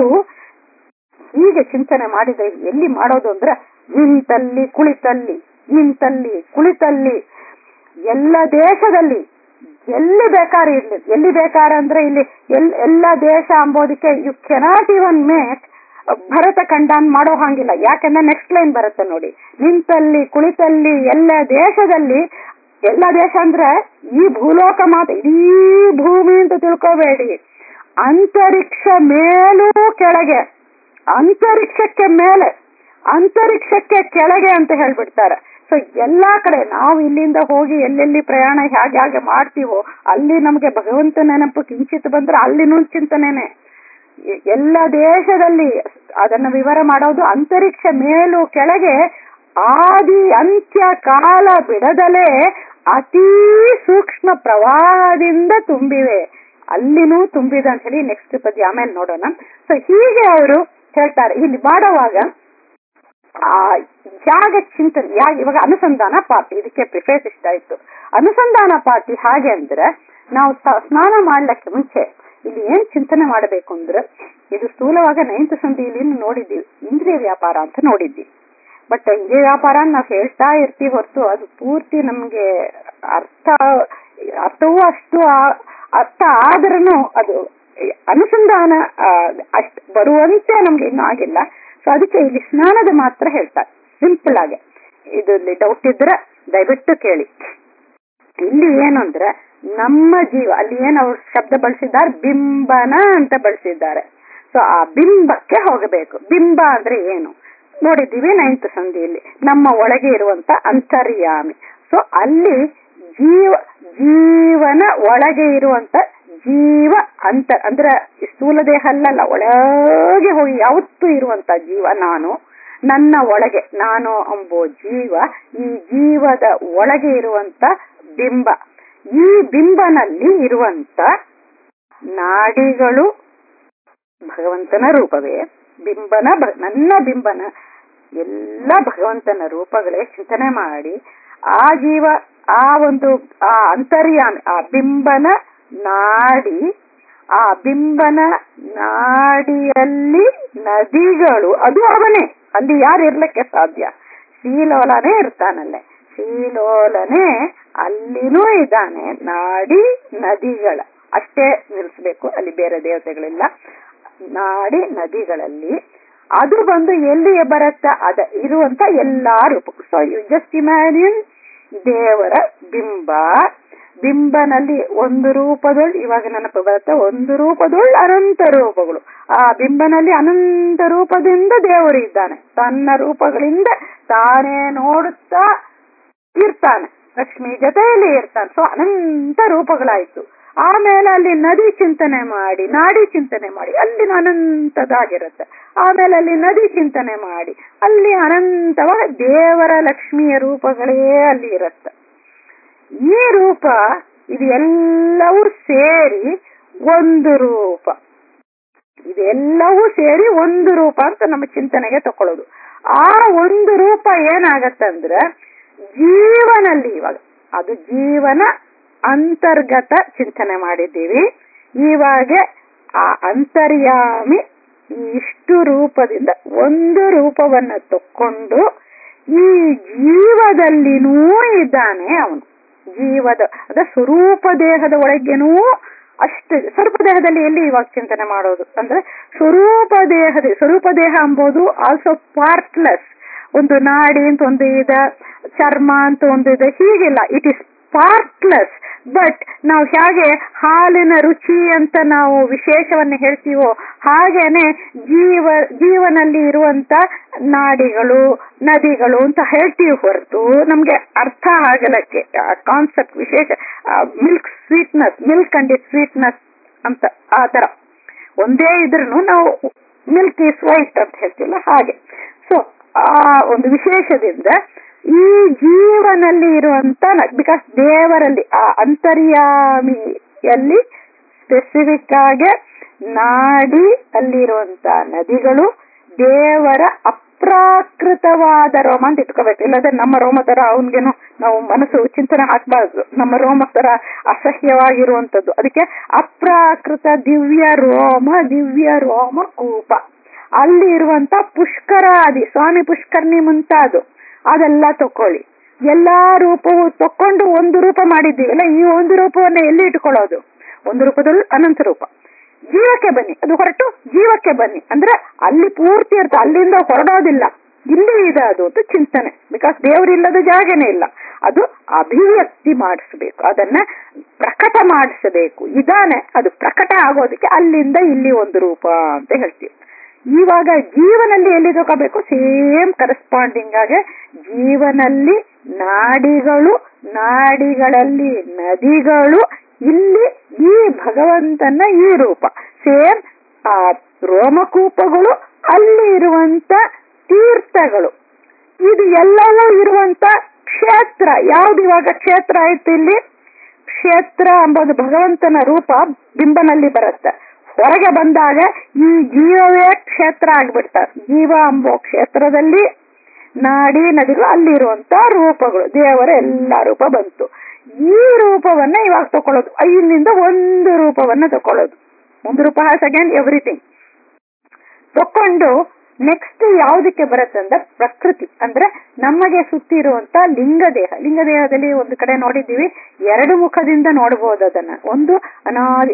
ಹೀಗೆ ಚಿಂತನೆ ಮಾಡಿದ್ರೆ ಎಲ್ಲಿ ಮಾಡೋದು ಅಂದ್ರೆ ನಿಂತಲ್ಲಿ ಕುಳಿತಲ್ಲಿ ನಿಂತಲ್ಲಿ ಕುಳಿತಲ್ಲಿ ಎಲ್ಲ ದೇಶದಲ್ಲಿ ಎಲ್ಲಿ ಬೇಕಾದ್ರೆ ಇರ್ಲಿ ಎಲ್ಲಿ ಬೇಕಾದ್ರೆ ಅಂದ್ರೆ ಇಲ್ಲಿ ಎಲ್ ಎಲ್ಲ ದೇಶ ಅಂಬೋದಕ್ಕೆ you cannot even make Bharata ಖಂಡನ್ ಮಾಡೋ ಹಾಗಿಲ್ಲ ಯಾಕಂದ್ರೆ ನೆಕ್ಸ್ಟ್ ಲೈನ್ ಬರುತ್ತೆ ನೋಡಿ ನಿಂತಲ್ಲಿ ಕುಳಿತಲ್ಲಿ ಎಲ್ಲ ದೇಶದಲ್ಲಿ ಎಲ್ಲ ದೇಶ ಅಂದ್ರೆ ಈ ಭೂಲೋಕ ಮಾತ್ರ ಇಡೀ ಭೂಮಿ ಅಂತ ತಿಳ್ಕೋಬೇಡಿ ಅಂತರಿಕ್ಷ ಮೇಲೂ ಕೆಳಗೆ ಅಂತರಿಕ್ಷಕ್ಕೆ ಮೇಲೆ ಅಂತರಿಕ್ಷಕ್ಕೆ ಕೆಳಗೆ ಅಂತ ಹೇಳ್ಬಿಡ್ತಾರೆ ಸೊ ಎಲ್ಲಾ ಕಡೆ ನಾವು ಇಲ್ಲಿಂದ ಹೋಗಿ ಎಲ್ಲೆಲ್ಲಿ ಪ್ರಯಾಣ ಹೇಗೆ ಹೇಗೆ ಮಾಡ್ತೀವೋ ಅಲ್ಲಿ ನಮಗೆ ಭಗವಂತ ನೆನಪು ಕಿಂಚಿತ್ ಬಂದ್ರೆ ಅಲ್ಲಿನೂ ಚಿಂತನೆನೆ ಎ- ಎಲ್ಲ ದೇಶದಲ್ಲಿ ಅದನ್ನ ವಿವರ ಮಾಡೋದು ಅಂತರಿಕ್ಷ ಮೇಲು ಕೆಳಗೆ ಆದಿ ಅಂತ್ಯ ಕಾಲ ಬಿಡದಲೇ ಅತೀ ಸೂಕ್ಷ್ಮ ಪ್ರವಾಹದಿಂದ ತುಂಬಿವೆ ಅಲ್ಲಿನೂ ತುಂಬಿದೆ ಅಂತ ಹೇಳಿ ನೆಕ್ಸ್ಟ್ ಪದ್ಯ ಆಮೇಲೆ ನೋಡೋಣ ಸೊ ಹೀಗೆ ಅವರು ಹೇಳ್ತಾರೆ ಇಲ್ಲಿ ಮಾಡುವಾಗ ಆ ಯಾಗ ಚಿಂತನೆ ಯಾಗ ಇವಾಗ ಅನುಸಂಧಾನ ಪಾರ್ಟಿ ಇದಕ್ಕೆ ಪ್ರಿಫೇಸ್ ಇಷ್ಟ ಆಯ್ತು ಅನುಸಂಧಾನ ಪಾರ್ಟಿ ಹಾಗೆ ಅಂದ್ರೆ ನಾವು ಸ- ಸ್ನಾನ ಮಾಡ್ಲಿಕ್ಕೆ ಮುಂಚೆ ಇಲ್ಲಿ ಏನ್ ಚಿಂತನೆ ಮಾಡಬೇಕು ಅಂದ್ರೆ ಇದು ಸ್ಥೂಲವಾಗ ನೈನ್ತ್ ಸಂಧಿಯಲ್ಲಿ ನೋಡಿದ್ದೀವಿ ಇಂದ್ರಿಯ ವ್ಯಾಪಾರ ಅಂತ ನೋಡಿದ್ದೀವಿ ಬಟ್ ಇಂದ್ರಿಯ ವ್ಯಾಪಾರ ನಾವು ಹೇಳ್ತಾ ಇರ್ತೀವಿ ಹೊರತು ಅದು ಪೂರ್ತಿ ನಮ್ಗೆ ಅರ್ಥ ಅರ್ಥವೂ ಅಷ್ಟು ಆ- ಅರ್ಥ ಆದ್ರೂ ಅದು ಅನುಸಂಧಾನ ಅಷ್ಟು ಬರುವಂತೆ ನಮ್ಗೆ ಇನ್ನೂ ಆಗಿಲ್ಲ ಸೊ ಅದಕ್ಕೆ ಇಲ್ಲಿ ಸ್ನಾನದ ಮಾತ್ರ ಹೇಳ್ತಾರೆ ಸಿಂಪಲ್ ಆಗಿ ಇದರಲ್ಲಿ ಡೌಟ್ ಇದ್ರೆ ದಯವಿಟ್ಟು ಕೇಳಿ ಇಲ್ಲಿ ಏನು ಅಂದ್ರೆ ನಮ್ಮ ಜೀವ ಅಲ್ಲಿ ಏನು ಅವ್ರು ಶಬ್ದ ಬಳಸಿದ್ದಾರೆ ಬಿಂಬನ ಅಂತ ಬಳಸಿದ್ದಾರೆ ಸೊ ಆ ಬಿಂಬಕ್ಕೆ ಹೋಗಬೇಕು ಬಿಂಬ ಅಂದ್ರೆ ಏನು ನೋಡಿದ್ದೀವಿ ನೈನ್ತ್ ಸಂಧಿಯಲ್ಲಿ ನಮ್ಮ ಒಳಗೆ ಇರುವಂತ ಅಂತರ್ಯಾಮಿ ಸೊ ಅಲ್ಲಿ ಜೀವ ಜೀವನ ಒಳಗೆ ಇರುವಂತ ಜೀವ ಅಂತ ಅಂದ್ರೆ ಈ ಸ್ಥೂಲ ದೇಹ ಅಲ್ಲಲ್ಲ ಒಳಗೆ ಹೋಗಿ ಯಾವತ್ತೂ ಇರುವಂತ ಜೀವ ನಾನು ನನ್ನ ಒಳಗೆ ನಾನು ಎಂಬೋ ಜೀವ ಈ ಜೀವದ ಒಳಗೆ ಇರುವಂತ ಬಿಂಬ ಈ ಬಿಂಬನಲ್ಲಿ ಇರುವಂತ ನಾಡಿಗಳು ಭಗವಂತನ ರೂಪವೇ ಬಿಂಬನ ಭ- ನನ್ನ ಬಿಂಬನ ಎಲ್ಲ ಭಗವಂತನ ರೂಪಗಳೇ ಚಿಂತನೆ ಮಾಡಿ ಆ ಜೀವ ಆ ಒಂದು ಆ ಅಂತರ್ಯಾಮಿ ಆ ಬಿಂಬನ ನಾಡಿ ಆ ಬಿಂಬನ ನಾಡಿಯಲ್ಲಿ ನದಿಗಳು ಅದು ಅವನೇ ಅಲ್ಲಿ ಯಾರು ಇರ್ಲಿಕ್ಕೆ ಸಾಧ್ಯ ಶ್ರೀಲೋಲನೇ ಇರ್ತಾನಲ್ಲೇ ಶ್ರೀಲೋಲನೇ ಅಲ್ಲಿನೂ ಇದ್ದಾನೆ ನಾಡಿ ನದಿಗಳ ಅಷ್ಟೇ ನಿಲ್ಲಿಸ್ಬೇಕು ಅಲ್ಲಿ ಬೇರೆ ದೇವತೆಗಳಿಲ್ಲ ನಾಡಿ ನದಿಗಳಲ್ಲಿ ಅದು ಬಂದು ಎಲ್ಲಿಗೆ ಬರುತ್ತ ಅದ ಇರುವಂತ ಎಲ್ಲಾ ರೂಪ ಸೊ ಯು ಜಸ್ಟ್ ಇಮ್ಯಾಜಿನ್ ದೇವರ ಬಿಂಬ ಬಿಂಬನಲ್ಲಿ ಒಂದು ರೂಪದೊಳ್ ಇವಾಗ ನೆನಪು ಬರುತ್ತೆ ಒಂದು ರೂಪದೊಳ್ ಅನಂತ ರೂಪಗಳು ಆ ಬಿಂಬನಲ್ಲಿ ಅನಂತ ರೂಪದಿಂದ ದೇವರು ಇದ್ದಾನೆ ತನ್ನ ರೂಪಗಳಿಂದ ತಾನೇ ನೋಡುತ್ತಾ ಇರ್ತಾನೆ ಲಕ್ಷ್ಮಿ ಜೊತೆಯಲ್ಲಿ ಇರ್ತಾನೆ ಸೊ ಅನಂತ ರೂಪಗಳಾಯ್ತು ಆಮೇಲೆ ಅಲ್ಲಿ ನದಿ ಚಿಂತನೆ ಮಾಡಿ ನಾಡಿ ಚಿಂತನೆ ಮಾಡಿ ಅಲ್ಲಿನ ಅನಂತದಾಗಿರುತ್ತೆ ಆಮೇಲೆ ಅಲ್ಲಿ ನದಿ ಚಿಂತನೆ ಮಾಡಿ ಅಲ್ಲಿ ಅನಂತವಾದ ದೇವರ ಲಕ್ಷ್ಮಿಯ ರೂಪಗಳೇ ಅಲ್ಲಿ ಇರುತ್ತೆ ಈ ರೂಪ ಇದು ಎಲ್ಲವೂ ಸೇರಿ ಒಂದು ರೂಪ ಇದೆಲ್ಲವೂ ಸೇರಿ ಒಂದು ರೂಪ ಅಂತ ನಮ್ಮ ಚಿಂತನೆಗೆ ತಕೊಳ್ಳೋದು ಆ ಒಂದು ರೂಪ ಏನಾಗತ್ತಂದ್ರೆ ಜೀವನಲ್ಲಿ ಇವಾಗ ಅದು ಜೀವನ ಅಂತರ್ಗತ ಚಿಂತನೆ ಮಾಡಿದ್ದೀವಿ ಇವಾಗ ಆ ಅಂತರ್ಯಾಮಿ ಇಷ್ಟು ರೂಪದಿಂದ ಒಂದು ರೂಪವನ್ನ ತಕ್ಕೊಂಡು ಈ ಜೀವದಲ್ಲಿನೂ ಇದ್ದಾನೆ ಅವನು ಜೀವದ ಅದ ಸ್ವರೂಪ ದೇಹದ ಒಳಗೇನೂ ಅಷ್ಟು ಸ್ವರೂಪ ದೇಹದಲ್ಲಿ ಎಲ್ಲಿ ಇವಾಗ ಚಿಂತನೆ ಮಾಡೋದು ಅಂದ್ರೆ ಸ್ವರೂಪ ದೇಹದ ಸ್ವರೂಪ ದೇಹ ಅಂಬೋದು ಆಲ್ಸೋ ಪಾರ್ಟ್ಲೆಸ್ ಒಂದು ನಾಡಿ ಅಂತ ಒಂದು ಇದೆ ಚರ್ಮ ಅಂತ ಒಂದು ಇದೆ ಹೀಗಿಲ್ಲ ಇಟ್ ಇಸ್ ಪಾರ್ಟ್ಲೆಸ್ ಬಟ್ ನಾವು ಹೇಗೆ ಹಾಲಿನ ರುಚಿ ಅಂತ ನಾವು ವಿಶೇಷವನ್ನು ಹೇಳ್ತೀವೋ ಹಾಗೇನೆ ಜೀವ ಜೀವನಲ್ಲಿ ಇರುವಂತ ನಾಡಿಗಳು ನದಿಗಳು ಅಂತ ಹೇಳ್ತೀವಿ ಹೊರತು ನಮ್ಗೆ ಅರ್ಥ ಆಗಲಕ್ಕೆ ಕಾನ್ಸೆಪ್ಟ್ ವಿಶೇಷ milk sweetness milk and it sweetness ಅಂತ ಆ ತರ ಒಂದೇ ಇದ್ರೂ ನಾವು ಮಿಲ್ಕ್ ಈಸ್ ವೈಟ್ ಅಂತ ಹೇಳ್ತೀವಲ್ಲ ಹಾಗೆ ಸೊ ಆ ಒಂದು ವಿಶೇಷದಿಂದ ಈ ಜೀವನಲ್ಲಿ ಇರುವಂತ ಬಿಕಾಸ್ ದೇವರಲ್ಲಿ ಆ ಅಂತರ್ಯಾಮಿಯಲ್ಲಿ ಸ್ಪೆಸಿಫಿಕ್ ಆಗಿ ನಾಡಿ ಅಲ್ಲಿರುವಂತ ನದಿಗಳು ದೇವರ ಅಪ್ರಾಕೃತವಾದ ರೋಮ ಅಂತ ಇಟ್ಕೋಬೇಕು ಇಲ್ಲದ್ರೆ ನಮ್ಮ ರೋಮ ತರ ಅವನ್ಗೇನು ನಾವು ಮನಸ್ಸು ಚಿಂತನೆ ಹಾಕ್ಬಾರ್ದು ನಮ್ಮ ರೋಮ ತರ ಅಸಹ್ಯವಾಗಿರುವಂತದ್ದು ಅದಕ್ಕೆ ಅಪ್ರಾಕೃತ ದಿವ್ಯ ರೋಮ ದಿವ್ಯ ರೋಮ ಕೂಪ ಅಲ್ಲಿ ಇರುವಂತ ಪುಷ್ಕರಾದಿ ಸ್ವಾಮಿ ಪುಷ್ಕರ್ಣಿ ಮುಂತಾದು ಅದೆಲ್ಲ ತಕೊಳ್ಳಿ ಎಲ್ಲಾ ರೂಪವು ತಕೊಂಡು ಒಂದು ರೂಪ ಮಾಡಿದ್ದೀವಲ್ಲ ಈ ಒಂದು ರೂಪವನ್ನ ಎಲ್ಲಿ ಇಟ್ಕೊಳ್ಳೋದು ಒಂದು ರೂಪದಲ್ಲಿ ಅನಂತ ರೂಪ ಜೀವಕ್ಕೆ ಬನ್ನಿ ಅದು ಹೊರಟು ಜೀವಕ್ಕೆ ಬನ್ನಿ ಅಂದ್ರೆ ಅಲ್ಲಿ ಪೂರ್ತಿ ಇರ್ತ ಅಲ್ಲಿಂದ ಹೊರಡೋದಿಲ್ಲ ಇಲ್ಲಿ ಇದೆ ಅದು ಅಂತ ಚಿಂತನೆ ಬಿಕಾಸ್ ದೇವರಿಲ್ಲದ ಜಾಗನೇ ಇಲ್ಲ ಅದು ಅಭಿವ್ಯಕ್ತಿ ಮಾಡಿಸ್ಬೇಕು ಅದನ್ನ ಪ್ರಕಟ ಮಾಡಿಸಬೇಕು ಇದಾನೆ ಅದು ಪ್ರಕಟ ಆಗೋದಕ್ಕೆ ಅಲ್ಲಿಂದ ಇಲ್ಲಿ ಒಂದು ರೂಪ ಅಂತ ಹೇಳ್ತೀವಿ ಇವಾಗ ಜೀವನಲ್ಲಿ ಎಲ್ಲಿ ತಗೋಬೇಕು ಸೇಮ್ ಕರೆಸ್ಪಾಂಡಿಂಗ್ ಆಗಿ ಜೀವನಲ್ಲಿ ನಾಡಿಗಳು ನಾಡಿಗಳಲ್ಲಿ ನದಿಗಳು ಇಲ್ಲಿ ಈ ಭಗವಂತನ ಈ ರೂಪ ಸೇಮ್ ಆ ರೋಮಕೂಪಗಳು ಅಲ್ಲಿ ಇರುವಂತ ತೀರ್ಥಗಳು ಇದು ಎಲ್ಲವೂ ಇರುವಂತ ಕ್ಷೇತ್ರ ಯಾವ್ದು ಇವಾಗ ಕ್ಷೇತ್ರ ಆಯ್ತು ಇಲ್ಲಿ ಕ್ಷೇತ್ರ ಎಂಬುದು ಭಗವಂತನ ರೂಪ ಬಿಂಬನಲ್ಲಿ ಬರುತ್ತೆ ಹೊರಗೆ ಬಂದಾಗ ಈ ಜೀವವೇ ಕ್ಷೇತ್ರ ಆಗ್ಬಿಡ್ತಾರೆ ಜೀವ ಎಂಬೋ ಕ್ಷೇತ್ರದಲ್ಲಿ ನಾಡಿ ನದಿಗಳು ಅಲ್ಲಿರುವಂತ ರೂಪಗಳು ದೇವರ ಎಲ್ಲಾ ರೂಪ ಬಂತು ಈ ರೂಪವನ್ನ ಇವಾಗ ತಕೊಳ್ಳೋದು ಐದರಿಂದ ಒಂದು ರೂಪವನ್ನ ತಕೊಳ್ಳೋದು ಒಂದು ರೂಪ ಹ್ಯಾಸ್ ಅಗೇನ್ ಎವ್ರಿಥಿಂಗ್ ತಕೊಂಡು ನೆಕ್ಸ್ಟ್ ಯಾವ್ದಕ್ಕೆ ಬರುತ್ತೆ ಅಂದ್ರೆ ಪ್ರಕೃತಿ ಅಂದ್ರೆ ನಮಗೆ ಸುತ್ತಿರುವಂತ ಲಿಂಗದೇಹ ಲಿಂಗದೇಹದಲ್ಲಿ ಒಂದು ಕಡೆ ನೋಡಿದ್ದೀವಿ ಎರಡು ಮುಖದಿಂದ ನೋಡಬಹುದು ಅದನ್ನ ಒಂದು ಅನಾದಿ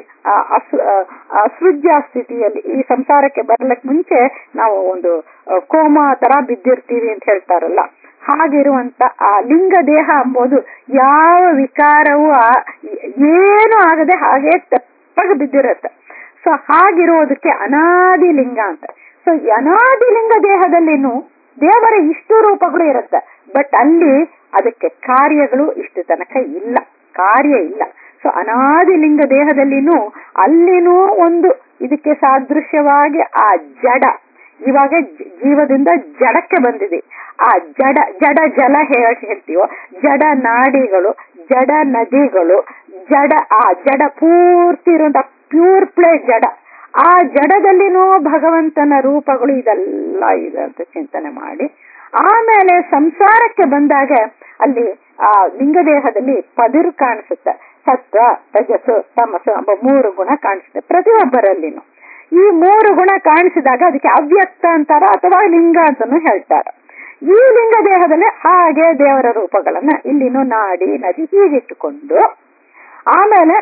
ಅಸೃಜ್ಯ ಸ್ಥಿತಿಯಲ್ಲಿ ಈ ಸಂಸಾರಕ್ಕೆ ಬರ್ಲಕ್ ಮುಂಚೆ ನಾವು ಒಂದು ಕೋಮಾ ತರ ಬಿದ್ದಿರ್ತೀವಿ ಅಂತ ಹೇಳ್ತಾರಲ್ಲ ಹಾಗಿರುವಂತ ಆ ಲಿಂಗ ದೇಹ ಅಂಬೋದು ಯಾವ ವಿಕಾರವೂ ಏನು ಆಗದೆ ಹಾಗೆ ತೆಪ್ಪಗೆ ಬಿದ್ದಿರುತ್ತೆ ಸೊ ಹಾಗಿರೋದಕ್ಕೆ ಅನಾದಿ ಲಿಂಗ ಅಂತ ಸೊ ಅನಾದಿ ಲಿಂಗ ದೇಹದಲ್ಲಿನೂ ದೇವರ ಇಷ್ಟು ರೂಪಗಳು ಇರುತ್ತೆ ಬಟ್ ಅಲ್ಲಿ ಅದಕ್ಕೆ ಕಾರ್ಯಗಳು ಇಷ್ಟು ತನಕ ಇಲ್ಲ ಕಾರ್ಯ ಇಲ್ಲ ಸೊ ಅನಾದಿ ಲಿಂಗ ದೇಹದಲ್ಲಿನೂ ಅಲ್ಲಿನೂ ಒಂದು ಇದಕ್ಕೆ ಸಾದೃಶ್ಯವಾಗಿ ಆ ಜಡ ಇವಾಗ ಜೀವದಿಂದ ಜಡಕ್ಕೆ ಬಂದಿದೆ ಆ ಜಡ ಜಡ ಜಲ ಹೇಳ್ತೀವೋ ಜಡ ನಾಡಿಗಳು ಜಡ ನದಿಗಳು ಜಡ ಆ ಜಡ ಪೂರ್ತಿ ಇರುವಂತ ಪ್ಯೂರ್ ಪ್ಲೇ ಜಡ ಆ ಜಡದಲ್ಲಿನೂ ಭಗವಂತನ ರೂಪಗಳು ಇದೆಲ್ಲ ಇದೆ ಅಂತ ಚಿಂತನೆ ಮಾಡಿ ಆಮೇಲೆ ಸಂಸಾರಕ್ಕೆ ಬಂದಾಗ ಅಲ್ಲಿ ಆ ಲಿಂಗದೇಹದಲ್ಲಿ ಪದಿರು ಕಾಣಿಸುತ್ತೆ ಸತ್ವ ರಜಸ್ಸು ತಮಸ್ಸು ಎಂಬ ಮೂರು ಗುಣ ಕಾಣಿಸುತ್ತೆ ಪ್ರತಿಯೊಬ್ಬರಲ್ಲಿನೂ ಈ ಮೂರು ಗುಣ ಕಾಣಿಸಿದಾಗ ಅದಕ್ಕೆ ಅವ್ಯಕ್ತ ಅಂತಾರ ಅಥವಾ ಲಿಂಗ ಅಂತಾನು ಹೇಳ್ತಾರೆ ಈ ಲಿಂಗ ದೇಹದಲ್ಲಿ ಹಾಗೆ ದೇವರ ರೂಪಗಳನ್ನ ಇಲ್ಲಿನೂ ನಾಡಿ ನದಿ ಹೀಗಿಟ್ಟುಕೊಂಡು ಆಮೇಲೆ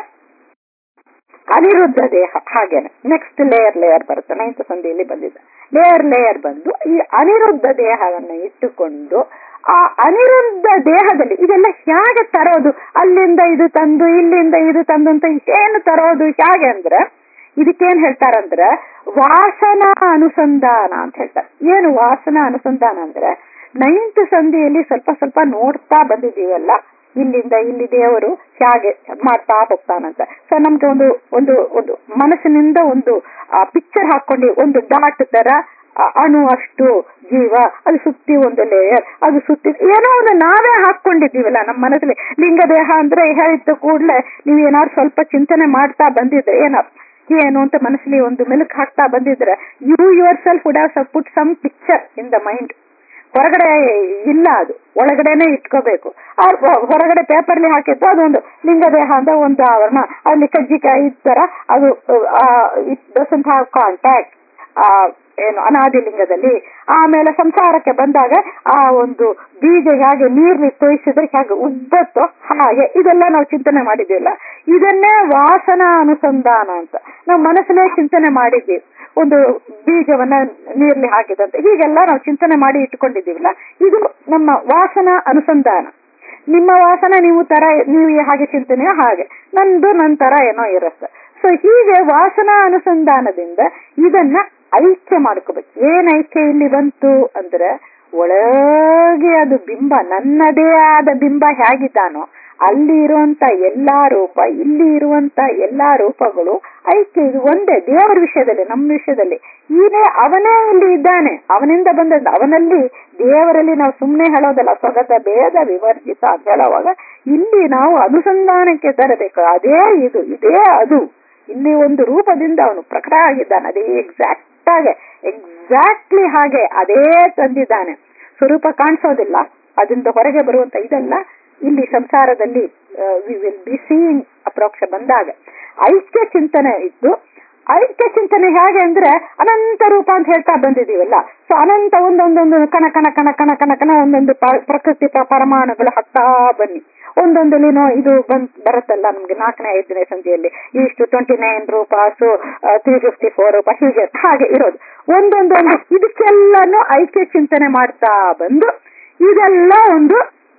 ಅನಿರುದ್ಧ ದೇಹ ಹಾಗೇನೆ ನೆಕ್ಸ್ಟ್ ಲೇಯರ್ ಲೇಯರ್ ಬರುತ್ತೆ ನೈನ್ತ್ ಸಂಧಿಯಲ್ಲಿ ಬಂದಿದೆ ಲೇಯರ್ ಲೇಯರ್ ಬಂದು ಈ ಅನಿರುದ್ಧ ದೇಹವನ್ನು ಇಟ್ಟುಕೊಂಡು ಆ ಅನಿರುದ್ಧ ದೇಹದಲ್ಲಿ ಇದೆಲ್ಲ ಹೇಗೆ ತರೋದು ಅಲ್ಲಿಂದ ಇದು ತಂದು ಇಲ್ಲಿಂದ ಇದು ತಂದು ಅಂತ ಏನು ತರೋದು ಹೇಗೆ ಅಂದ್ರೆ ಇದಕ್ಕೇನ್ ಹೇಳ್ತಾರಂದ್ರೆ ವಾಸನಾ ಅನುಸಂಧಾನ ಅಂತ ಹೇಳ್ತಾರೆ ಏನು ವಾಸನಾ ಅನುಸಂಧಾನ ಅಂದ್ರೆ ನೈನ್ತ್ ಸಂಧಿಯಲ್ಲಿ ಸ್ವಲ್ಪ ಸ್ವಲ್ಪ ನೋಡ್ತಾ ಬಂದಿದ್ದೀವಲ್ಲ ಇಲ್ಲಿಂದ ಇಲ್ಲಿ ದೇವರು ಹೇಗೆ ಮಾಡ್ತಾ ಹೋಗ್ತಾನಂತ ಸೊ ನಮ್ಗೆ ಒಂದು ಒಂದು ಒಂದು ಮನಸ್ಸಿನಿಂದ ಒಂದು ಪಿಕ್ಚರ್ ಹಾಕೊಂಡು ಒಂದು ಡಾಟ್ ತರ ಆ ಅಣು ಅಷ್ಟು ಜೀವ ಅದು ಸುತ್ತಿ ಒಂದು ಲೇಯರ್ ಅದು ಸುತ್ತಿ ಏನೋ ಒಂದು ನಾವೇ ಹಾಕೊಂಡಿದ್ದೀವಲ್ಲ ನಮ್ಮ ಮನಸ್ಸಲ್ಲಿ ಲಿಂಗದೇಹ ಅಂದ್ರೆ ಹೇಳಿದ ಕೂಡಲೇ ನೀವು ಏನಾದ್ರು ಸ್ವಲ್ಪ ಚಿಂತನೆ ಮಾಡ್ತಾ ಬಂದಿದ್ರೆ ಏನೋ ಏನು ಅಂತ ಮನಸ್ಸಲ್ಲಿ ಒಂದು ಮೆಲುಕು ಹಾಕ್ತಾ ಬಂದಿದ್ರೆ you yourself would have put some picture in the mind ಹೊರಗಡೆ ಇಲ್ಲ ಅದು ಒಳಗಡೆನೆ ಇಟ್ಕೋಬೇಕು ಹೊರಗಡೆ ಪೇಪರ್ಲಿ ಹಾಕಿದ್ದು ಅದೊಂದು ಲಿಂಗದೇಹ ಅಂತ ಒಂದು ಆವರಣ ಅಲ್ಲಿ ಕಜ್ಜಿಕಾಯಿ ಈ ತರ ಅದು ಇಟ್ ಡಸಂಟ್ ಹ್ಯಾವ್ ಕಾಂಟ್ಯಾಕ್ಟ್ ಏನು ಅನಾದಿ ಲಿಂಗದಲ್ಲಿ ಆಮೇಲೆ ಸಂಸಾರಕ್ಕೆ ಬಂದಾಗ ಆ ಒಂದು ಬೀಜ ಹೇಗೆ ನೀರ್ಲಿ ತೋಯಿಸಿದ್ರೆ ಹೇಗೆ ಉದ್ದತ್ತೋ ಹಾಗೆ ಇದೆಲ್ಲ ನಾವು ಚಿಂತನೆ ಮಾಡಿದ್ದೀವಲ್ಲ ಇದನ್ನೇ ವಾಸನಾ ಅನುಸಂಧಾನ ಅಂತ ನಾವು ಮನಸ್ಸಲ್ಲೇ ಚಿಂತನೆ ಮಾಡಿದ್ದೀವಿ ಒಂದು ಬೀಜವನ್ನ ನೀರ್ಲಿ ಹಾಕಿದಂತೆ ಹೀಗೆಲ್ಲ ನಾವು ಚಿಂತನೆ ಮಾಡಿ ಇಟ್ಕೊಂಡಿದ್ದೀವಲ್ಲ ಇದು ನಮ್ಮ ವಾಸನಾ ಅನುಸಂಧಾನ ನಿಮ್ಮ ವಾಸನ ನೀವು ತರ ನೀವು ಹಾಗೆ ಚಿಂತನೆಯೋ ಹಾಗೆ ನಂದು ನನ್ನ ತರ ಏನೋ ಇರುತ್ತೆ ಸೊ ಹೀಗೆ ವಾಸನಾ ಅನುಸಂಧಾನದಿಂದ ಇದನ್ನ ಐಕ್ಯ ಮಾಡ್ಕೋಬೇಕು ಏನ್ ಐಕ್ಯ ಇಲ್ಲಿ ಬಂತು ಅಂದ್ರೆ ಒಳಗೆ ಅದು ಬಿಂಬ ನನ್ನದೇ ಆದ ಬಿಂಬ ಹೇಗಿದ್ದಾನೋ ಅಲ್ಲಿ ಇರುವಂತ ಎಲ್ಲಾ ರೂಪ ಇಲ್ಲಿ ಇರುವಂತ ಎಲ್ಲಾ ರೂಪಗಳು ಐಕ್ಯ ಇದು ಒಂದೇ ದೇವರ ವಿಷಯದಲ್ಲಿ ನಮ್ಮ ವಿಷಯದಲ್ಲಿ ಈನೇ ಅವನೇ ಇಲ್ಲಿ ಇದ್ದಾನೆ ಅವನಿಂದ ಬಂದದ್ದು ಅವನಲ್ಲಿ ದೇವರಲ್ಲಿ ನಾವು ಸುಮ್ಮನೆ ಹೇಳೋದಲ್ಲ ಸ್ವಗತ ಭೇದ ವಿವರ್ಜಿತ ಅಂತ ಹೇಳುವಾಗ ಇಲ್ಲಿ ನಾವು ಅನುಸಂಧಾನಕ್ಕೆ ತರಬೇಕು ಅದೇ ಇದು ಇದೇ ಅದು ಇಲ್ಲಿ ಒಂದು ರೂಪದಿಂದ ಅವನು ಪ್ರಕಟ ಆಗಿದ್ದಾನೆ ಅದೇ ಎಕ್ಸಾಕ್ಟ್ ಆಗಿ ಎಕ್ಸಾಕ್ಟ್ಲಿ ಹಾಗೆ ಅದೇ ತಂದಿದ್ದಾನೆ ಸ್ವರೂಪ ಕಾಣಿಸೋದಿಲ್ಲ ಅದರಿಂದ ಹೊರಗೆ ಬರುವಂತ ಇದೆಲ್ಲ ಇಲ್ಲಿ ಸಂಸಾರದಲ್ಲಿ ವಿ ವಿಲ್ ಬಿ ಸೀಯಿಂಗ್ ಅಪ್ರೋಕ್ಷ ಬಂದಾಗ ಐಕ್ಯ ಚಿಂತನೆ ಇದ್ದು ಐಕ್ಯ ಚಿಂತನೆ ಹೇಗೆ ಅಂದ್ರೆ ಅನಂತ ರೂಪ ಅಂತ ಹೇಳ್ತಾ ಬಂದಿದೀವಲ್ಲ ಸೊ ಅನಂತ ಒಂದೊಂದೊಂದು ಕಣ ಕಣ ಕಣ ಕಣ ಕಣ ಕಣ ಒಂದೊಂದು ಪ್ರಕೃತಿ ಪರಮಾಣುಗಳು ಹಾಕ್ತಾ ಬನ್ನಿ ಒಂದೊಂದಲ್ಲಿನೋ ಇದು ಬಂದ್ ಬರುತ್ತಲ್ಲ ನಮ್ಗೆ ನಾಲ್ಕನೇ ಐದನೇ ಸಂಧಿಯಲ್ಲಿ ಇಷ್ಟು twenty nine rupees three fifty four ರೂಪಾಯಿ ಹೀಗೆ ಹಾಗೆ ಇರೋದು ಒಂದೊಂದೊಂದು ಇದಕ್ಕೆಲ್ಲಾನು ಐಕ್ಯ ಚಿಂತನೆ ಮಾಡ್ತಾ ಬಂದು ಇದೆಲ್ಲ ಒಂದು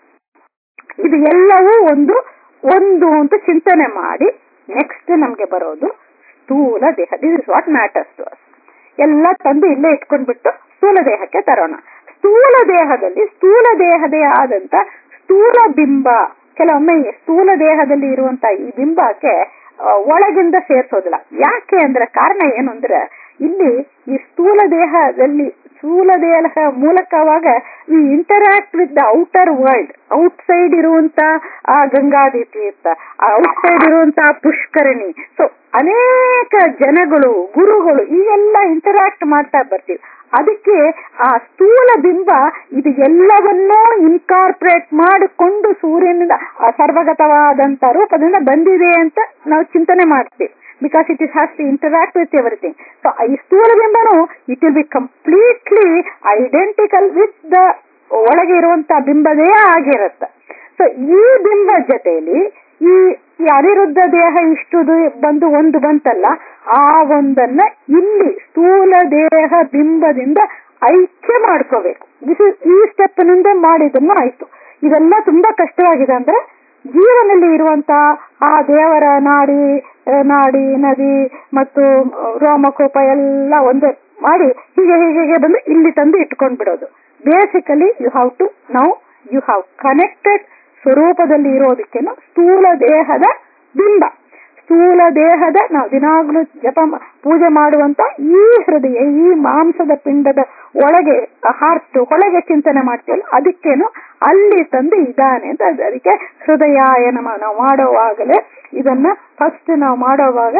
ಇದು ಎಲ್ಲವೂ ಒಂದು ಒಂದು ಅಂತ ಚಿಂತನೆ ಮಾಡಿ ನೆಕ್ಸ್ಟ್ ನಮ್ಗೆ ಬರೋದು ಸ್ಥೂಲ ದೇಹ this is what matters to us ಎಲ್ಲ ತಂದು ಇಲ್ಲೇ ಇಟ್ಕೊಂಡ್ಬಿಟ್ಟು ಸ್ಥೂಲ ದೇಹಕ್ಕೆ ತರೋಣ ಸ್ಥೂಲ ದೇಹದಲ್ಲಿ ಸ್ಥೂಲ ದೇಹದೇ ಆದಂತ ಸ್ಥೂಲ ಬಿಂಬ ಕೆಲವೊಮ್ಮೆ ಸ್ಥೂಲ ದೇಹದಲ್ಲಿ ಇರುವಂತ ಈ ಬಿಂಬಕ್ಕೆ ಒಳಗಿಂದ ಸೇರ್ಸೋದಿಲ್ಲ ಯಾಕೆ ಅಂದ್ರೆ ಕಾರಣ ಏನು ಅಂದ್ರೆ ಇಲ್ಲಿ ಈ ಸ್ಥೂಲ ದೇಹದಲ್ಲಿ ಸ್ಥೂಲ ದೇಹ ಮೂಲಕವಾಗ we interact with the outer world outside ಇರುವಂತ ಆ ಗಂಗಾದಿ ತೀರ್ಥ ಔಟ್ ಸೈಡ್ ಇರುವಂತ ಪುಷ್ಕರಣಿ ಸೊ ಅನೇಕ ಜನಗಳು ಗುರುಗಳು ಈಗೆಲ್ಲ ಇಂಟರಾಕ್ಟ್ ಮಾಡ್ತಾ ಬರ್ತೀವಿ ಅದಕ್ಕೆ ಆ ಸ್ಥೂಲ ಬಿಂಬ ಇದು ಎಲ್ಲವನ್ನೂ ಇನ್ಕಾರ್ಪೊರೇಟ್ ಮಾಡಿಕೊಂಡು ಸೂರ್ಯನಿಂದ ಸರ್ವಗತವಾದಂತ ರೂಪದಿಂದ ಬಂದಿದೆ ಅಂತ ನಾವು ಚಿಂತನೆ ಮಾಡ್ತೀವಿ because it is has to interact with everything so ಈ ಸ್ಥೂಲ ಬಿಂಬನು it will be completely identical with the ಒಳಗೆ ಇರುವಂತ ಬಿಂಬದೇ ಆಗಿರುತ್ತೆ ಸೊ ಈ ಬಿಂಬ ಜೊತೆಯಲ್ಲಿ ಈ ಈ ಅನಿರುದ್ಧ ದೇಹ ಇಷ್ಟು ಬಂದು ಒಂದು ಬಂತಲ್ಲ ಆ ಒಂದನ್ನ ಇಲ್ಲಿ ಸ್ಥೂಲ ದೇಹ ಬಿಂಬದಿಂದ ಐಕ್ಯ ಮಾಡ್ಕೋಬೇಕು ದಿಸ್ ಈ ಸ್ಟೆಪ್ ನಿಂದ ಮಾಡಿದನ್ನು ಆಯ್ತು ಇದೆಲ್ಲ ತುಂಬಾ ಕಷ್ಟವಾಗಿದೆ ಅಂದ್ರೆ ಜೀವನಲ್ಲಿ ಇರುವಂತ ಆ ದೇವರ ನಾಡಿ ನಾಡಿ ನದಿ ಮತ್ತು ರೋಮಕೂಪ ಎಲ್ಲ ಒಂದೇ ಮಾಡಿ ಹೀಗೆ ಹೀಗೆ ಬಂದು ಇಲ್ಲಿ ತಂದು ಇಟ್ಕೊಂಡ್ ಬಿಡೋದು basically you have to know you have connected ಸ್ವರೂಪದಲ್ಲಿ ಇರೋದಕ್ಕೇನು ಸ್ಥೂಲ ದೇಹದ ಬಿಂಬ ಸ್ಥೂಲ ದೇಹದ ನಾವು ದಿನಾಗ್ಲೂ ಜಪ ಪೂಜೆ ಮಾಡುವಂತ ಈ ಹೃದಯ ಈ ಮಾಂಸದ ಪಿಂಡದ ಒಳಗೆ ಹಾರ್ಟ್ ಒಳಗೆ ಚಿಂತನೆ ಮಾಡ್ತೀವಲ್ಲ ಅದಕ್ಕೇನು ಅಲ್ಲಿ ತಂದು ಇದ್ದಾನೆ ಅಂತ ಅದಕ್ಕೆ ಹೃದಯಾಯ ನಮ ನಾವು ಮಾಡೋವಾಗಲೇ ಇದನ್ನ ಫಸ್ಟ್ ನಾವು ಮಾಡೋವಾಗ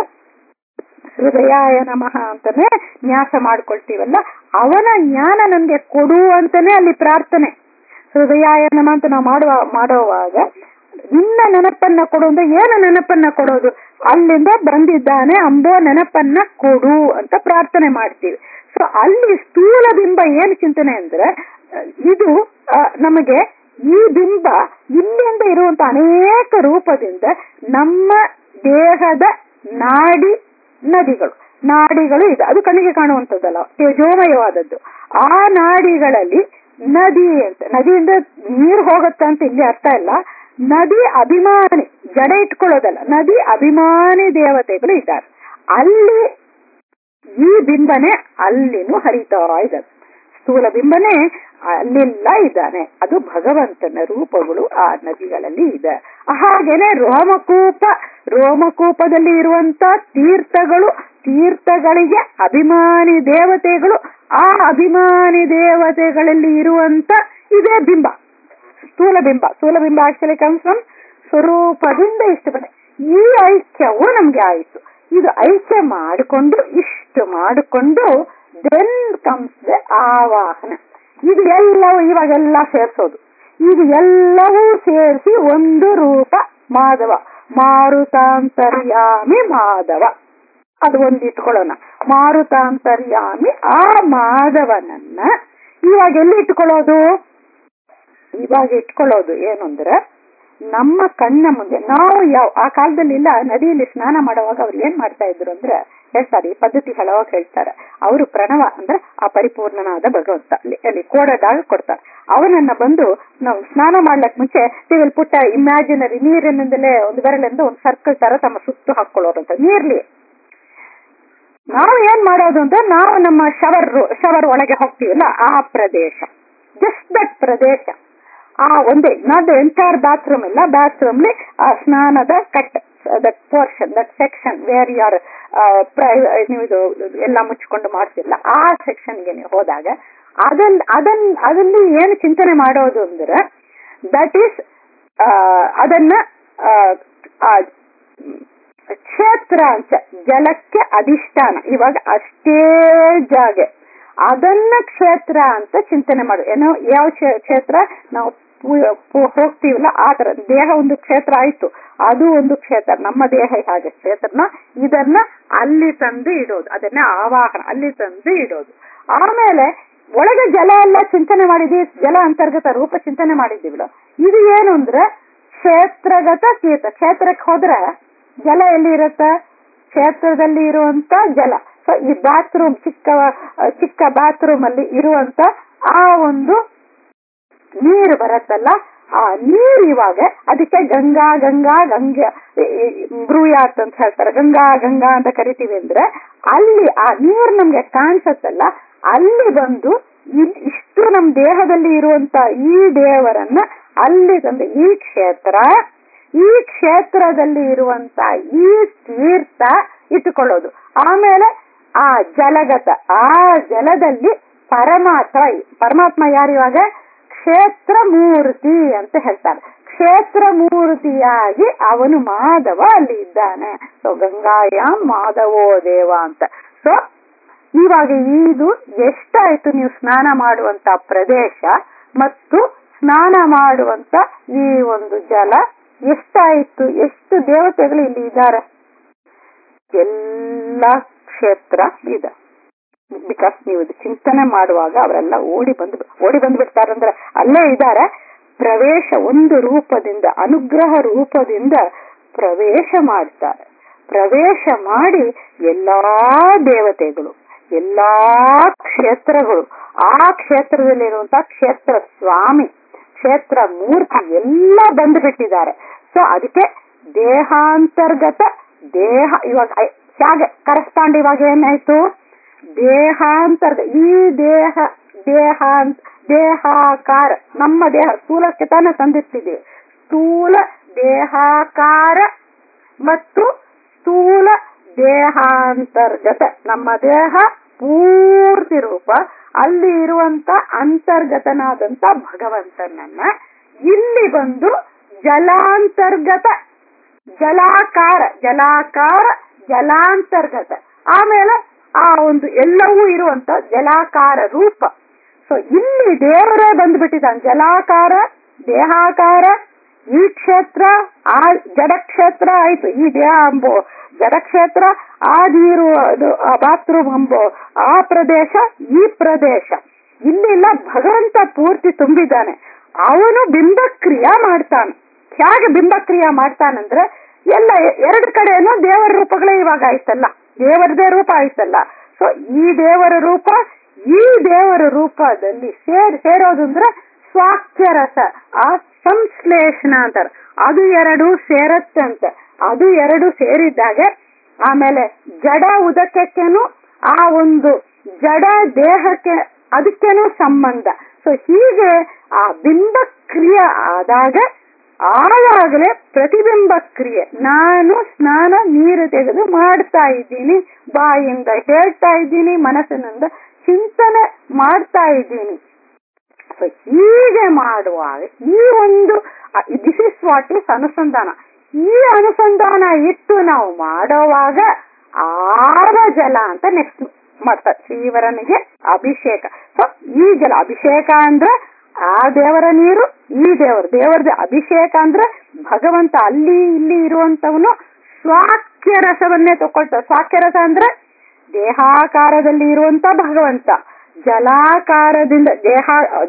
ಹೃದಯಾಯ ನಮಃ ಅಂತಾನೆ ನ್ಯಾಸ ಮಾಡ್ಕೊಳ್ತೀವಲ್ಲ ಅವನ ಜ್ಞಾನ ನನ್ಗೆ ಕೊಡು ಅಂತಾನೆ ಅಲ್ಲಿ ಪ್ರಾರ್ಥನೆ ಹೃದಯಾಯ ನಮ ಅಂತ ನಾವು ಮಾಡುವ ಮಾಡೋವಾಗ ಇನ್ನ ನೆನಪನ್ನ ಕೊಡು ಅಂದ್ರೆ ಏನು ನೆನಪನ್ನ ಕೊಡೋದು ಅಲ್ಲಿಂದ ಬಂದಿದ್ದಾನೆ ಅಂಬೋ ನೆನಪನ್ನ ಕೊಡು ಅಂತ ಪ್ರಾರ್ಥನೆ ಮಾಡ್ತೀವಿ ಸೊ ಅಲ್ಲಿ ಸ್ಥೂಲ ಬಿಂಬ ಏನು ಚಿಂತನೆ ಅಂದ್ರೆ ಅಹ್, ಇದು ಅಹ್, ನಮಗೆ ಈ ಬಿಂಬ ಇಲ್ಲಿಂದ ಇರುವಂತ ಅನೇಕ ರೂಪದಿಂದ ನಮ್ಮ ದೇಹದ ನಾಡಿ ನದಿಗಳು ನಾಡಿಗಳು ಇದೆ ಅದು ಕಣ್ಣಿಗೆ ಕಾಣುವಂಥದ್ದಲ್ಲ ತೇಜೋಮಯವಾದದ್ದು ಆ ನಾಡಿಗಳಲ್ಲಿ ನದಿ ಅಂತ ನದಿಯಿಂದ ನೀರು ಹೋಗುತ್ತೆ ಅಂತ ಇಲ್ಲಿ ಅರ್ಥ ಇಲ್ಲ ನದಿ ಅಭಿಮಾನಿ ಜಡ ಇಟ್ಕೊಳ್ಳೋದಲ್ಲ ನದಿ ಅಭಿಮಾನಿ ದೇವತೆಗಳು ಇದ್ದಾರೆ ಅಲ್ಲಿ ಈ ಬಿಂಬನೆ ಅಲ್ಲಿನೂ ಹರಿತಾ ಇದ್ದಾನೆ ಸ್ಥೂಲ ಬಿಂಬನೆ ಅಲ್ಲೆಲ್ಲ ಇದ್ದಾನೆ ಅದು ಭಗವಂತನ ರೂಪಗಳು ಆ ನದಿಗಳಲ್ಲಿ ಇದೆ ಹಾಗೇನೆ ರೋಮಕೂಪ ರೋಮಕೂಪದಲ್ಲಿ ಇರುವಂತ ತೀರ್ಥಗಳು ತೀರ್ಥಗಳಿಗೆ ಅಭಿಮಾನಿ ದೇವತೆಗಳು ಆ ಅಭಿಮಾನಿ ದೇವತೆಗಳಲ್ಲಿ ಇರುವಂತ ಇದೇ ಬಿಂಬ ಸ್ಥೂಲ ಬಿಂಬ ಸ್ಥೂಲ ಬಿಂಬ ಆಕ್ಚುಲಿ ಕಮ್ಸ್ ಫ್ರಮ್ ಸ್ವರೂಪದಿಂದ ಇಷ್ಟು ಬರುತ್ತೆ ಈ ಐಕ್ಯವು ನಮ್ಗೆ ಆಯಿತು ಇದು ಐಕ್ಯ ಮಾಡಿಕೊಂಡು ಇಷ್ಟು ಮಾಡಿಕೊಂಡು ದೆನ್ ಕಮ್ಸ್ ದ ಆವಾಹನ ಇದು ಎಲ್ಲವೂ ಇವಾಗೆಲ್ಲ ಸೇರಿಸೋದು ಇದು ಎಲ್ಲವೂ ಸೇರಿಸಿ ಒಂದು ರೂಪ ಮಾಧವ ಮಾರುತಾಂತರ್ಯಾಮಿ ಮಾಧವ ಅದು ಒಂದು ಇಟ್ಕೊಳ್ಳೋಣ ಮಾರುತಾಂತರ್ಯಾಮಿ ಆ ಮಾಧವನನ್ನ ಇವಾಗ ಎಲ್ಲಿ ಇಟ್ಕೊಳ್ಳೋದು ಇವಾಗ ಇಟ್ಕೊಳ್ಳೋದು ಏನು ಅಂದ್ರೆ ನಮ್ಮ ಕಣ್ಣ ಮುಂದೆ ನಾವು ಯಾವ ಆ ಕಾಲದಲ್ಲಿ ಇಲ್ಲ ನದಿಯಲ್ಲಿ ಸ್ನಾನ ಮಾಡುವಾಗ ಅವ್ರು ಏನ್ ಮಾಡ್ತಾ ಇದ್ರು ಅಂದ್ರೆ ಹೇಳ್ತಾರೆ ಈ ಪದ್ಧತಿ ಹೇಳುವಾಗ ಹೇಳ್ತಾರೆ ಅವರು ಪ್ರಣವ ಅಂದ್ರೆ ಆ ಪರಿಪೂರ್ಣನಾದ ಭಗವಂತ ಅಲ್ಲಿ ಅಲ್ಲಿ ಕೋಡದಾಗ ಕೊಡ್ತಾರೆ ಅವನನ್ನ ಬಂದು ನಾವು ಸ್ನಾನ ಮಾಡ್ಲಕ್ ಮುಂಚೆ ವಿಲ್ ಪುಟ್ಟ ಇಮ್ಯಾಜಿನರಿ ನೀರಿನಿಂದಲೇ ಒಂದು ಬೆರಳಿಂದ ಒಂದು ಸರ್ಕಲ್ ತರ ತಮ್ಮ ಸುತ್ತು ಹಾಕೊಳ್ಳೋರಂತ ನೀರ್ಲಿ ನಾವು ಏನ್ ಮಾಡೋದು ಅಂದ್ರೆ ನಾವು ನಮ್ಮ ಶವರ್ ಶವರ್ ಒಳಗೆ ಹೋಗ್ತೀವಲ್ಲ ಆ ಪ್ರದೇಶ ಜಸ್ಟ್ ದಟ್ ಪ್ರದೇಶ ಆ ಒಂದೇ ನಾಟ್ ಎಂಟೈರ್ ಬಾತ್ರೂಮ್ ಇಲ್ಲ ಬಾತ್ರೂಮ್ ಆ ಸ್ನಾನದ ಕಟ್ that portion that section where ಯಾರ್ ನೀವು ಇದು ಎಲ್ಲ ಮುಚ್ಕೊಂಡು ಮಾಡ್ತಿಲ್ಲ ಆ ಸೆಕ್ಷನ್ಗೆ ನೀವು ಹೋದಾಗ ಅದನ್ ಅದನ್ ಅದಲ್ಲಿ ಏನು ಚಿಂತನೆ ಮಾಡೋದು ಅಂದ್ರೆ ದಟ್ ಈಸ್ ಅದನ್ನ ಆ, ಆ, ಕ್ಷೇತ್ರ ಅಂತ ಜಲಕ್ಕೆ ಅಧಿಷ್ಠಾನ ಇವಾಗ ಅಷ್ಟೇ ಜಾಗ ಅದನ್ನ ಕ್ಷೇತ್ರ ಅಂತ ಚಿಂತನೆ ಮಾಡು ಏನೋ ಯಾವ ಕ್ಷೇ- ಕ್ಷೇತ್ರ ನಾವು ಪು- ಪು- ಹೋಗ್ತೀವಲ್ಲ ಆ ತರ ದೇಹ ಒಂದು ಕ್ಷೇತ್ರ ಆಯ್ತು ಅದು ಒಂದು ಕ್ಷೇತ್ರ ನಮ್ಮ ದೇಹ ಹಾಗೆ ಕ್ಷೇತ್ರನ ಇದನ್ನ ಅಲ್ಲಿ ತಂದು ಇಡೋದು ಅದನ್ನ ಆವಾಹನ ಅಲ್ಲಿ ತಂದು ಇಡೋದು ಆಮೇಲೆ ಒಳಗೆ ಜಲ ಎಲ್ಲ ಚಿಂತನೆ ಮಾಡಿದೀವಿ ಜಲ ಅಂತರ್ಗತ ರೂಪ ಚಿಂತನೆ ಮಾಡಿದ್ದೀವಿಲ್ಲ ಇದು ಏನು ಅಂದ್ರೆ ಕ್ಷೇತ್ರಗತ ತೀರ್ಥ ಕ್ಷೇತ್ರಕ್ಕೆ ಹೋದ್ರೆ ಜಲ ಎಲ್ಲಿ ಇರುತ್ತೆ ಕ್ಷೇತ್ರದಲ್ಲಿ ಇರುವಂತ ಜಲ ಸೊ ಈ ಬಾತ್ರೂಮ್ ಚಿಕ್ಕ ಚಿಕ್ಕ ಬಾತ್ರೂಮ್ ಅಲ್ಲಿ ಇರುವಂತ ಆ ಒಂದು ನೀರು ಬರತ್ತಲ್ಲ ಆ ನೀರು ಇವಾಗ ಅದಕ್ಕೆ ಗಂಗಾ ಗಂಗಾ ಗಂಗೆ ಬ್ರೂಯಾತ್ ಅಂತ ಹೇಳ್ತಾರೆ ಗಂಗಾ ಗಂಗಾ ಅಂತ ಕರಿತೀವಿ ಅಂದ್ರೆ ಅಲ್ಲಿ ಆ ನೀರು ನಮ್ಗೆ ಕಾಣಿಸತ್ತಲ್ಲ ಅಲ್ಲಿ ಬಂದು ಇಲ್- ಇಷ್ಟು ನಮ್ ದೇಹದಲ್ಲಿ ಇರುವಂತ ಈ ದೇವರನ್ನ ಅಲ್ಲಿ ತಂದು ಈ ಕ್ಷೇತ್ರ ಈ ಕ್ಷೇತ್ರದಲ್ಲಿ ಇರುವಂತ ಈ ತೀರ್ಥ ಇಟ್ಟುಕೊಳ್ಳೋದು ಆಮೇಲೆ ಆ ಜಲಗತ ಆ ಜಲದಲ್ಲಿ ಪರಮಾತ್ಮ ಪರಮಾತ್ಮ ಯಾರು ಇವಾಗ ಕ್ಷೇತ್ರ ಮೂರ್ತಿ ಅಂತ ಹೇಳ್ತಾರೆ ಕ್ಷೇತ್ರ ಮೂರ್ತಿಯಾಗಿ ಅವನು ಮಾಧವ ಅಲ್ಲಿ ಇದ್ದಾನೆ ಸೊ ಗಂಗಾಯಾಮ್ ಮಾಧವೋ ದೇವ ಅಂತ ಸೊ ಇವಾಗ ಇದು ಎಷ್ಟಾಯ್ತು ನೀವು ಸ್ನಾನ ಮಾಡುವಂತ ಪ್ರದೇಶ ಮತ್ತು ಸ್ನಾನ ಮಾಡುವಂತ ಈ ಒಂದು ಜಲ ಎಷ್ಟಾಯ್ತು ಎಷ್ಟು ದೇವತೆಗಳು ಇಲ್ಲಿ ಇದ್ದಾರೆ ಎಲ್ಲ ಕ್ಷೇತ್ರ ಇದೆ ಬಿಕಾಸ್ ನೀವು ಇದು ಚಿಂತನೆ ಮಾಡುವಾಗ ಅವರೆಲ್ಲ ಓಡಿ ಬಂದು ಓಡಿ ಬಂದ್ಬಿಡ್ತಾರಂದ್ರೆ ಅಲ್ಲೇ ಇದ್ದಾರೆ ಪ್ರವೇಶ ಒಂದು ರೂಪದಿಂದ ಅನುಗ್ರಹ ರೂಪದಿಂದ ಪ್ರವೇಶ ಮಾಡ್ತಾರೆ ಪ್ರವೇಶ ಮಾಡಿ ಎಲ್ಲಾ ದೇವತೆಗಳು ಎಲ್ಲಾ ಕ್ಷೇತ್ರಗಳು ಆ ಕ್ಷೇತ್ರದಲ್ಲಿರುವಂತಹ ಕ್ಷೇತ್ರ ಸ್ವಾಮಿ ಕ್ಷೇತ್ರ ಮೂರ್ತಿ ಎಲ್ಲ ಬಂದು ಬಿಟ್ಟಿದ್ದಾರೆ ಸೊ ಅದಕ್ಕೆ ದೇಹಾಂತರ್ಗತ ದೇಹ ಇವಾಗ ಐ- ಹೇಗೆ ಕರೆಸ್ಪಾಂಡ್ ಇವಾಗ ಏನಾಯ್ತು ದೇಹಾಂತರ್ಗ ಈ ದೇಹ ದೇಹಾಂತ ದೇಹಾಕಾರ ನಮ್ಮ ದೇಹ ಸ್ಥೂಲಕ್ಕೆ ತಾನೇ ತಂದಿಟ್ಟಿದ್ದೀವಿ ಸ್ಥೂಲ ದೇಹಾಕಾರ ಮತ್ತು ಸ್ಥೂಲ ದೇಹಾಂತರ್ಗತ ನಮ್ಮ ದೇಹ ಪೂರ್ತಿ ರೂಪ ಅಲ್ಲಿ ಇರುವಂತ ಅಂತರ್ಗತನಾದಂತ ಭಗವಂತನನ್ನ ಇಲ್ಲಿ ಬಂದು ಜಲಾಂತರ್ಗತ ಜಲಾಕಾರ ಜಲಾಕಾರ ಜಲಾಂತರ್ಗತ ಆಮೇಲೆ ಆ ಒಂದು ಎಲ್ಲವೂ ಇರುವಂತ ಜಲಾಕಾರ ರೂಪ ಸೊ ಇಲ್ಲಿ ದೇವರೇ ಬಂದ್ಬಿಟ್ಟಿದ್ದಾನೆ ಜಲಾಕಾರ ದೇಹಾಕಾರ ಈ ಕ್ಷೇತ್ರ ಆ ಜಡ ಕ್ಷೇತ್ರ ಆಯ್ತು ಈ ದೇಹ ಅಂಬೋ ಜಡ ಕ್ಷೇತ್ರ ಆ ನೀರು ಅದು ಆ ಬಾತ್ರೂಮ್ ಅಂಬೋ ಆ ಪ್ರದೇಶ ಈ ಪ್ರದೇಶ ಇಲ್ಲೆಲ್ಲ ಭಗವಂತ ಪೂರ್ತಿ ತುಂಬಿದ್ದಾನೆ ಅವನು ಬಿಂಬಕ್ರಿಯಾ ಮಾಡ್ತಾನೆ ಹೇಗೆ ಬಿಂಬಕ್ರಿಯಾ ಮಾಡ್ತಾನಂದ್ರೆ ಎಲ್ಲ ಎ- ಎರಡು ಕಡೆನೂ ದೇವರ ರೂಪಗಳೇ ಇವಾಗ ಆಯ್ತಲ್ಲ ದೇವರದೇ ರೂಪ ಆಯ್ತಲ್ಲ ಸೊ ಈ ದೇವರ ರೂಪ ಈ ದೇವರ ರೂಪದಲ್ಲಿ ಸೇರ್ ಸೇರೋದು ಅಂದ್ರೆ ಸ್ವಾಕ್ಷರಸ ಆ ಸಂಶ್ಲೇಷಣ ಅಂತಾರೆ ಅದು ಎರಡು ಸೇರತ್ತಂತೆ ಅದು ಎರಡು ಸೇರಿದ್ದಾಗ ಆಮೇಲೆ ಜಡ ಉದಕಕ್ಕೇನು ಆ ಒಂದು ಜಡ ದೇಹಕ್ಕೆ ಅದಕ್ಕೇನು ಸಂಬಂಧ ಸೊ ಹೀಗೆ ಆ ಬಿಂಬ ಕ್ರಿಯೆ ಆದಾಗ ಆವಾಗಲೇ ಪ್ರತಿಬಿಂಬ ಕ್ರಿಯೆ ನಾನು ಸ್ನಾನ ನೀರು ತೆಗೆದು ಮಾಡ್ತಾ ಇದ್ದೀನಿ ಬಾಯಿಂದ ಹೇಳ್ತಾ ಇದ್ದೀನಿ ಮನಸ್ಸಿನಿಂದ ಚಿಂತನೆ ಮಾಡ್ತಾ ಇದ್ದೀನಿ ಸೊ ಹೀಗೆ ಮಾಡುವಾಗ ಈ ಒಂದು ದಿಸ್ ಇಸ್ ವಾಟ್ ಇಸ್ ಅನುಸಂಧಾನ ಈ ಅನುಸಂಧಾನ ಇಟ್ಟು ನಾವು ಮಾಡೋವಾಗ ಆವ ಜಲ ಅಂತ ನೆಕ್ಸ್ಟ್ ಮಾಡ್ತಾರೆ ಶ್ರೀವರನಿಗೆ ಅಭಿಷೇಕ ಸೊ ಈ ಜಲ ಅಭಿಷೇಕ ಅಂದ್ರೆ ಆ ದೇವರ ನೀರು ಈ ದೇವರು ದೇವರದ ಅಭಿಷೇಕ ಅಂದ್ರೆ ಭಗವಂತ ಅಲ್ಲಿ ಇಲ್ಲಿ ಇರುವಂತವನು ಸ್ವಾಕ್ಯ ರಸವನ್ನೇ ತಗೊಳ್ತಾರೆ ಸ್ವಾಕ್ಯ ರಸ ಅಂದ್ರೆ ದೇಹಾಕಾರದಲ್ಲಿ ಇರುವಂತ ಭಗವಂತ ಜಲಾಕಾರದಿಂದ ದೇಹ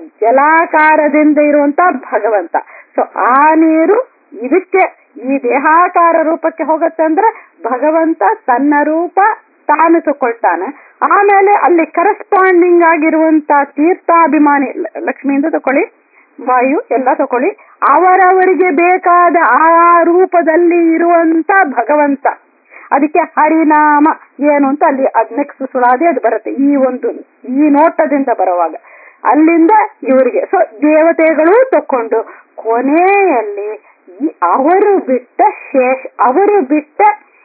ಜಲಾಕಾರದಿಂದ ಇರುವಂತ ಭಗವಂತ ಸೊ ಆ ನೀರು ಇದಕ್ಕೆ ಈ ದೇಹಾಕಾರ ರೂಪಕ್ಕೆ ಹೋಗುತ್ತೆ ಅಂದ್ರೆ ಭಗವಂತ ತನ್ನ ರೂಪ ತಾನು ತಕೊಳ್ತಾನೆ ಆಮೇಲೆ ಅಲ್ಲಿ ಕರೆಸ್ಪಾಂಡಿಂಗ್ ಆಗಿರುವಂತ ತೀರ್ಥಾಭಿಮಾನಿ ಲ- ಲಕ್ಷ್ಮಿಯಿಂದ ತಕೊಳ್ಳಿ ವಾಯು ಎಲ್ಲ ತಕೊಳ್ಳಿ ಅವರವರಿಗೆ ಬೇಕಾದ ಆ ರೂಪದಲ್ಲಿ ಇರುವಂತ ಭಗವಂತ ಅದಕ್ಕೆ ಹರಿನಾಮ ಏನು ಅಂತ ಅಲ್ಲಿ ಅದ್ ನೆಕ್ಸ್ಟ್ ಸುಳಾದಿ ಅದು ಬರುತ್ತೆ ಈ ಒಂದು ಈ ನೋಟದಿಂದ ಬರುವಾಗ ಅಲ್ಲಿಂದ ಇವರಿಗೆ ಸೊ ದೇವತೆಗಳು ತಕೊಂಡು ಕೊನೆಯಲ್ಲಿ ಈ ಅವರು ಬಿಟ್ಟ ಶೇಷ ಅವರು ಬಿಟ್ಟ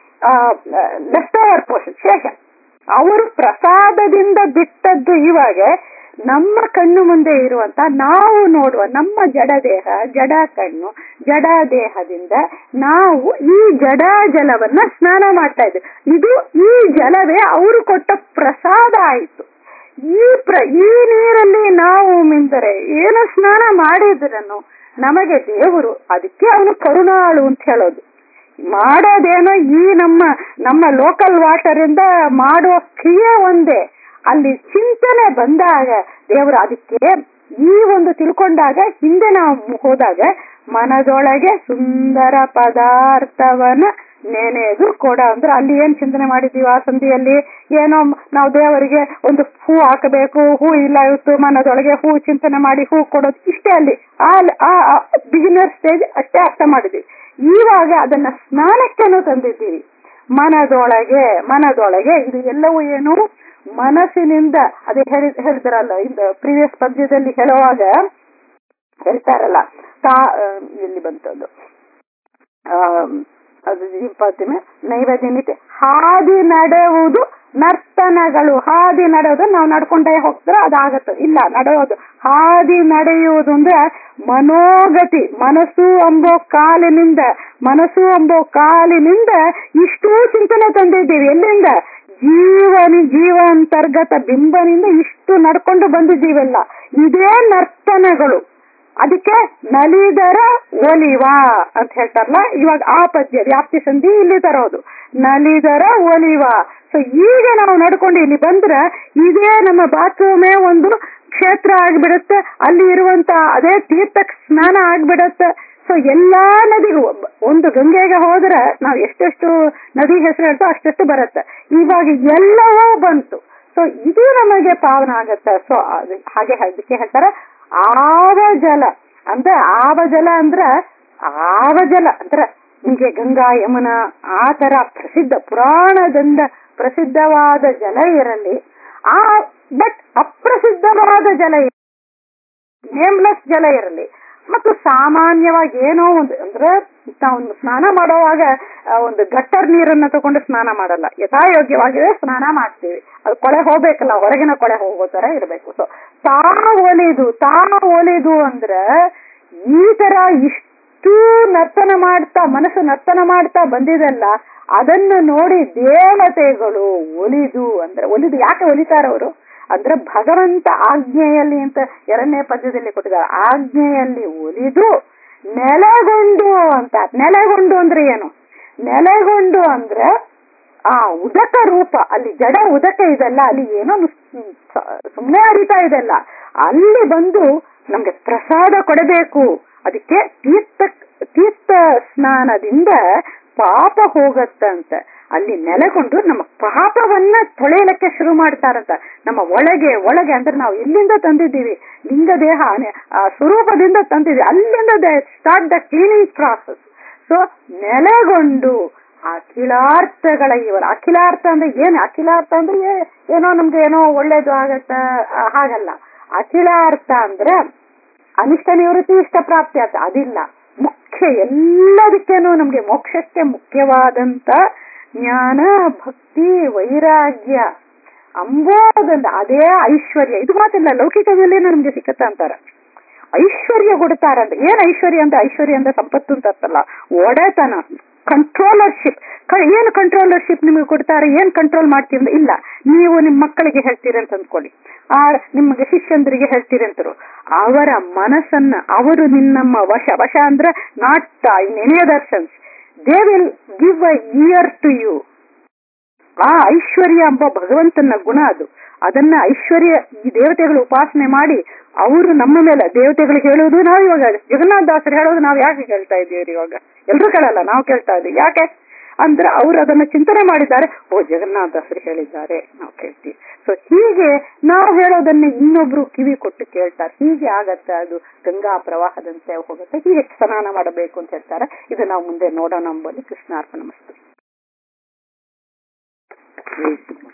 ಲೆಫ್ಟ್ ಓವರ್ ಪೋರ್ಷನ್ ಶೇಷ ಅವರು ಪ್ರಸಾದದಿಂದ ಬಿಟ್ಟದ್ದು ಇವಾಗ ನಮ್ಮ ಕಣ್ಣು ಮುಂದೆ ಇರುವಂತ ನಾವು ನೋಡುವ ನಮ್ಮ ಜಡ ದೇಹ ಜಡ ಕಣ್ಣು ಜಡ ದೇಹದಿಂದ ನಾವು ಈ ಜಡ ಜಲವನ್ನ ಸ್ನಾನ ಮಾಡ್ತಾ ಇದ್ವಿ ಇದು ಈ ಜಲವೇ ಅವರು ಕೊಟ್ಟ ಪ್ರಸಾದ ಆಯಿತು ಈ ಪ್ರ ಈ ನೀರಲ್ಲಿ ನಾವು ಮಿಂದರೆ ಏನು ಸ್ನಾನ ಮಾಡಿದ್ರನು ನಮಗೆ ದೇವರು ಅದಕ್ಕೆ ಅವನು ಕರುಣಾಳು ಅಂತ ಹೇಳೋದು ಮಾಡೋದೇನೋ ಈ ನಮ್ಮ ನಮ್ಮ ಲೋಕಲ್ ವಾಟರ್ ಇಂದ ಮಾಡುವ ಕ್ರಿಯೆ ಒಂದೇ ಅಲ್ಲಿ ಚಿಂತನೆ ಬಂದಾಗ ದೇವರು ಅದಕ್ಕೆ ಈ ಒಂದು ತಿಳ್ಕೊಂಡಾಗ ಹಿಂದೆ ನಾವು ಹೋದಾಗ ಮನದೊಳಗೆ ಸುಂದರ ಪದಾರ್ಥವನ್ನ ನೆನೆದು ಕೊಡ ಅಂದ್ರೆ ಅಲ್ಲಿ ಏನ್ ಚಿಂತನೆ ಮಾಡಿದೀವಿ ಆ ಸಂಧಿಯಲ್ಲಿ ಏನೋ ನಾವು ದೇವರಿಗೆ ಒಂದು ಹೂ ಹಾಕಬೇಕು ಹೂ ಇಲ್ಲ ಇವತ್ತು ಮನದೊಳಗೆ ಹೂ ಚಿಂತನೆ ಮಾಡಿ ಹೂ ಕೊಡೋದು ಇಷ್ಟೇ ಅಲ್ಲಿ ಆ ಬಿಗಿನರ್ ಸ್ಟೇಜ್ ಅಷ್ಟೇ ಅರ್ಥ ಮಾಡಿದ್ವಿ ಇವಾಗ ಅದನ್ನ ಸ್ನಾನಕ್ಕೆನೂ ತಂದಿದ್ದೀವಿ ಮನದೊಳಗೆ ಮನದೊಳಗೆ ಇದು ಎಲ್ಲವೂ ಏನು ಮನಸ್ಸಿನಿಂದ ಅದೇ ಹೇಳಿ ಹೇಳಿದ್ರಲ್ಲ ಇಂದ ಪ್ರೀವಿಯಸ್ ಪದ್ಯದಲ್ಲಿ ಹೇಳುವಾಗ ಹೇಳ್ತಾರಲ್ಲ ತಾ ಎಲ್ಲಿ ಬಂತದ್ದು ಅದು ಪ್ರತಿಮೆ ನೈವೇದ್ಯ ನೀತಿ ಹಾದಿ ನಡೆಯುವುದು ನರ್ತನಗಳು ಹಾದಿ ನಡೆಯೋದು ನಾವು ನಡ್ಕೊಂಡೇ ಹೋಗ್ತಾರೆ ಅದಾಗತ್ತೆ ಇಲ್ಲ ನಡೆಯೋದು ಹಾದಿ ನಡೆಯುವುದು ಅಂದ್ರೆ ಮನೋಗತಿ ಮನಸ್ಸು ಅಂಬೋ ಕಾಲಿನಿಂದ ಮನಸ್ಸು ಅಂಬೋ ಕಾಲಿನಿಂದ ಇಷ್ಟೂ ಚಿಂತನೆ ತಂದಿದ್ದೀವಿ ಎಲ್ಲಿಂದ ಜೀವನಿ ಜೀವಾಂತರ್ಗತ ಬಿಂಬನಿಂದ ಇಷ್ಟು ನಡ್ಕೊಂಡು ಬಂದಿದ್ದೀವಲ್ಲ ಇದೇ ನರ್ತನಗಳು ಅದಕ್ಕೆ ನಲಿದರ ಒಲಿವ ಅಂತ ಹೇಳ್ತಾರಲ್ಲ ಇವಾಗ ಆ ಪದ್ಯ ವ್ಯಾಪ್ತಿ ಸಂಧಿ ಇಲ್ಲಿ ತರೋದು ನಲಿದರ ಒಲಿವ ಸೊ ಈಗ ನಾವು ನಡ್ಕೊಂಡು ಇಲ್ಲಿ ಬಂದ್ರೆ ಇದೇ ನಮ್ಮ ಬಾತ್ರೂಮೇ ಒಂದು ಕ್ಷೇತ್ರ ಆಗ್ಬಿಡುತ್ತೆ ಅಲ್ಲಿ ಇರುವಂತ ಅದೇ ತೀರ್ಥಕ್ಕೆ ಸ್ನಾನ ಆಗ್ಬಿಡತ್ತೆ ಸೊ ಎಲ್ಲಾ ನದಿಗೂ ಒಂದು ಗಂಗೆಗೆ ಹೋದ್ರೆ ನಾವು ಎಷ್ಟೆಷ್ಟು ನದಿ ಹೆಸರು ಹೇಳ್ತೋ ಅಷ್ಟೆಷ್ಟು ಬರುತ್ತೆ ಇವಾಗ ಎಲ್ಲವೂ ಬಂತು ಸೊ ಇದು ನಮಗೆ ಪಾವನ ಆಗತ್ತೆ ಸೊ ಹಾಗೆ ಅದಕ್ಕೆ ಹೇಳ್ತಾರೆ ಆವ ಜಲ ಅಂದ್ರೆ ಆವ ಜಲ ಅಂದ್ರ ಆವ ಜಲ ಅಂದ್ರೆ ನಿಮಗೆ ಗಂಗಾ ಯಮುನಾ ಆ ತರ ಪ್ರಸಿದ್ಧ ಪುರಾಣದಿಂದ ಪ್ರಸಿದ್ಧವಾದ ಜಲ ಇರಲಿ ಆ ಬಟ್ ಅಪ್ರಸಿದ್ಧವಾದ ಜಲ ನೇಮ್ಲೆಸ್ ಜಲ ಇರಲಿ ಮತ್ತು ಸಾಮಾನ್ಯವಾಗಿ ಏನೋ ಒಂದು ಅಂದ್ರೆ ನಾವು ಸ್ನಾನ ಮಾಡುವಾಗ ಒಂದು ಗಟ್ಟರ್ ನೀರನ್ನ ತಗೊಂಡು ಸ್ನಾನ ಮಾಡಲ್ಲ ಯಥಾಯೋಗ್ಯವಾಗಿದೆ ಸ್ನಾನ ಮಾಡ್ತೀವಿ ಅದು ಕೊಳೆ ಹೋಗ್ಬೇಕಲ್ಲ ಹೊರಗಿನ ಕೊಳೆ ಹೋಗೋ ತರ ಇರಬೇಕು ಸೊ ತಾ ಒಲಿದು ತಾ ಒಲಿದು ಅಂದ್ರೆ ಈ ತರ ಇಷ್ಟು ನರ್ತನ ಮಾಡ್ತಾ ಮನಸ್ಸು ನರ್ತನ ಮಾಡ್ತಾ ಬಂದಿದೆಲ್ಲ ಅದನ್ನು ನೋಡಿ ದೇವತೆಗಳು ಒಲಿದು ಅಂದ್ರೆ ಒಲಿದು ಯಾಕೆ ಒಲಿತಾರವರು ಅಂದ್ರೆ ಭಗವಂತ ಆಜ್ಞೆಯಲ್ಲಿ ಅಂತ ಎರಡನೇ ಪದ್ಯದಲ್ಲಿ ಕೊಟ್ಟಿದ್ದಾರೆ ಆಜ್ಞೆಯಲ್ಲಿ ಒಲಿದು ನೆಲೆಗೊಂಡು ಅಂತ ನೆಲೆಗೊಂಡು ಅಂದ್ರೆ ಏನು ನೆಲೆಗೊಂಡು ಅಂದ್ರೆ ಆ ಉದಕ ರೂಪ ಅಲ್ಲಿ ಜಡ ಉದಕ ಇದೆಲ್ಲ ಅಲ್ಲಿ ಏನೋ ಸುಮ್ಮನೆ ಹರಿತಾ ಇದೆಲ್ಲ ಅಲ್ಲಿ ಬಂದು ನಮ್ಗೆ ಪ್ರಸಾದ ಕೊಡಬೇಕು ಅದಕ್ಕೆ ತೀರ್ಥ ತೀರ್ಥ ಸ್ನಾನದಿಂದ ಪಾಪ ಹೋಗತ್ತಂತ ಅಲ್ಲಿ ನೆಲೆಗೊಂಡು ನಮ್ಮ ಪಾಪವನ್ನ ತೊಳೆಯಲಿಕ್ಕೆ ಶುರು ಮಾಡ್ತಾರಂತ ನಮ್ಮ ಒಳಗೆ ಒಳಗೆ ಅಂದ್ರೆ ನಾವು ಎಲ್ಲಿಂದ ತಂದಿದ್ದೀವಿ ಲಿಂಗ ದೇಹ ಆ ಸ್ವರೂಪದಿಂದ ತಂದಿದ್ದೀವಿ ಅಲ್ಲಿಂದ start the cleaning process so ನೆಲೆಗೊಂಡು ಅಖಿಲಾರ್ಥಗಳ ಇವರ ಅಖಿಲಾರ್ಥ ಅಂದ್ರೆ ಏನು ಅಖಿಲಾರ್ಥ ಅಂದ್ರೆ ಏನೋ ನಮ್ಗೆ ಏನೋ ಒಳ್ಳೇದು ಆಗತ್ತ ಹಾಗಲ್ಲ ಅಖಿಲಾರ್ಥ ಅಂದ್ರೆ ಅನಿಷ್ಟ ನಿವೃತ್ತಿ ಇಷ್ಟ ಪ್ರಾಪ್ತಿ ಅಂತ ಅದಿಲ್ಲ ಮುಖ್ಯ ಎಲ್ಲದಕ್ಕೇನು ನಮ್ಗೆ ಮೋಕ್ಷಕ್ಕೆ ಮುಖ್ಯವಾದಂತ ಜ್ಞಾನ ಭಕ್ತಿ ವೈರಾಗ್ಯ ಅಂಬೋದಂತ ಅದೇ ಐಶ್ವರ್ಯ ಇದು ಮಾತಿಲ್ಲ ಲೌಕಿಕದಲ್ಲಿ ನಮ್ಗೆ ಸಿಕ್ಕತ್ತ ಅಂತಾರ ಐಶ್ವರ್ಯ ಕೊಡ್ತಾರಂತ ಏನ್ ಐಶ್ವರ್ಯ ಅಂತ ಐಶ್ವರ್ಯ ಅಂತ ಸಂಪತ್ತು ಅಂತ ಅರ್ಥಲ್ಲ ಒಡೆತನ ಕಂಟ್ರೋಲರ್ಶಿಪ್ ಏನು ಕಂಟ್ರೋಲರ್ಶಿಪ್ ನಿಮಗೆ ಕೊಡ್ತಾರೆ ಏನ್ ಕಂಟ್ರೋಲ್ ಮಾಡ್ತೀರಿ ಅಂತ ಇಲ್ಲ ನೀವು ನಿಮ್ಮ ಮಕ್ಕಳಿಗೆ ಹೇಳ್ತೀರಿ ಅಂತ ಅಂದ್ಕೊಳ್ಳಿ ಆ ನಿಮಗೆ ಶಿಷ್ಯಂದರಿಗೆ ಹೇಳ್ತೀರಿ ಅಂತರು ಅವರ ಮನಸ್ಸನ್ನ ಅವರು ನಿನ್ನಮ್ಮ ವಶ ವಶ ಅಂದ್ರೆ not in any other sense they will give a ear to you ಆ ಐಶ್ವರ್ಯ ಎಂಬ ಭಗವಂತನ ಗುಣ ಅದು ಅದನ್ನ ಐಶ್ವರ್ಯ ಈ ದೇವತೆಗಳು ಉಪಾಸನೆ ಮಾಡಿ ಅವರು ನಮ್ಮ ಮೇಲೆ ದೇವತೆಗಳು ಹೇಳುವುದು ನಾವು ಇವಾಗ ಜಗನ್ನಾಥ ದಾಸರು ಹೇಳೋದು ನಾವು ಯಾಕೆ ಕೇಳ್ತಾ ಇದ್ದೀವಿ ಇವಾಗ ಎಲ್ರು ಕೇಳಲ್ಲ ನಾವು ಕೇಳ್ತಾ ಇದ್ದೀವಿ ಯಾಕೆ ಅಂದ್ರೆ ಅವರು ಅದನ್ನ ಚಿಂತನೆ ಮಾಡಿದ್ದಾರೆ ಓ ಜಗನ್ನಾಥ ದಾಸರು ಹೇಳಿದ್ದಾರೆ ನಾವು ಕೇಳ್ತೀವಿ ಸೊ ಹೀಗೆ ನಾವು ಹೇಳೋದನ್ನ ಇನ್ನೊಬ್ರು ಕಿವಿ ಕೊಟ್ಟು ಕೇಳ್ತಾರೆ ಹೀಗೆ ಆಗತ್ತೆ ಅದು ಗಂಗಾ ಪ್ರವಾಹದಂತೆ ಹೋಗುತ್ತೆ ಹೀಗೆ ಸ್ನಾನ ಮಾಡಬೇಕು ಅಂತ ಹೇಳ್ತಾರೆ ಇದು ನಾವು ಮುಂದೆ ನೋಡೋಣ ಎಂಬಲ್ಲಿ ಕೃಷ್ಣಾರ್ಪಣ ಮಸ್ತು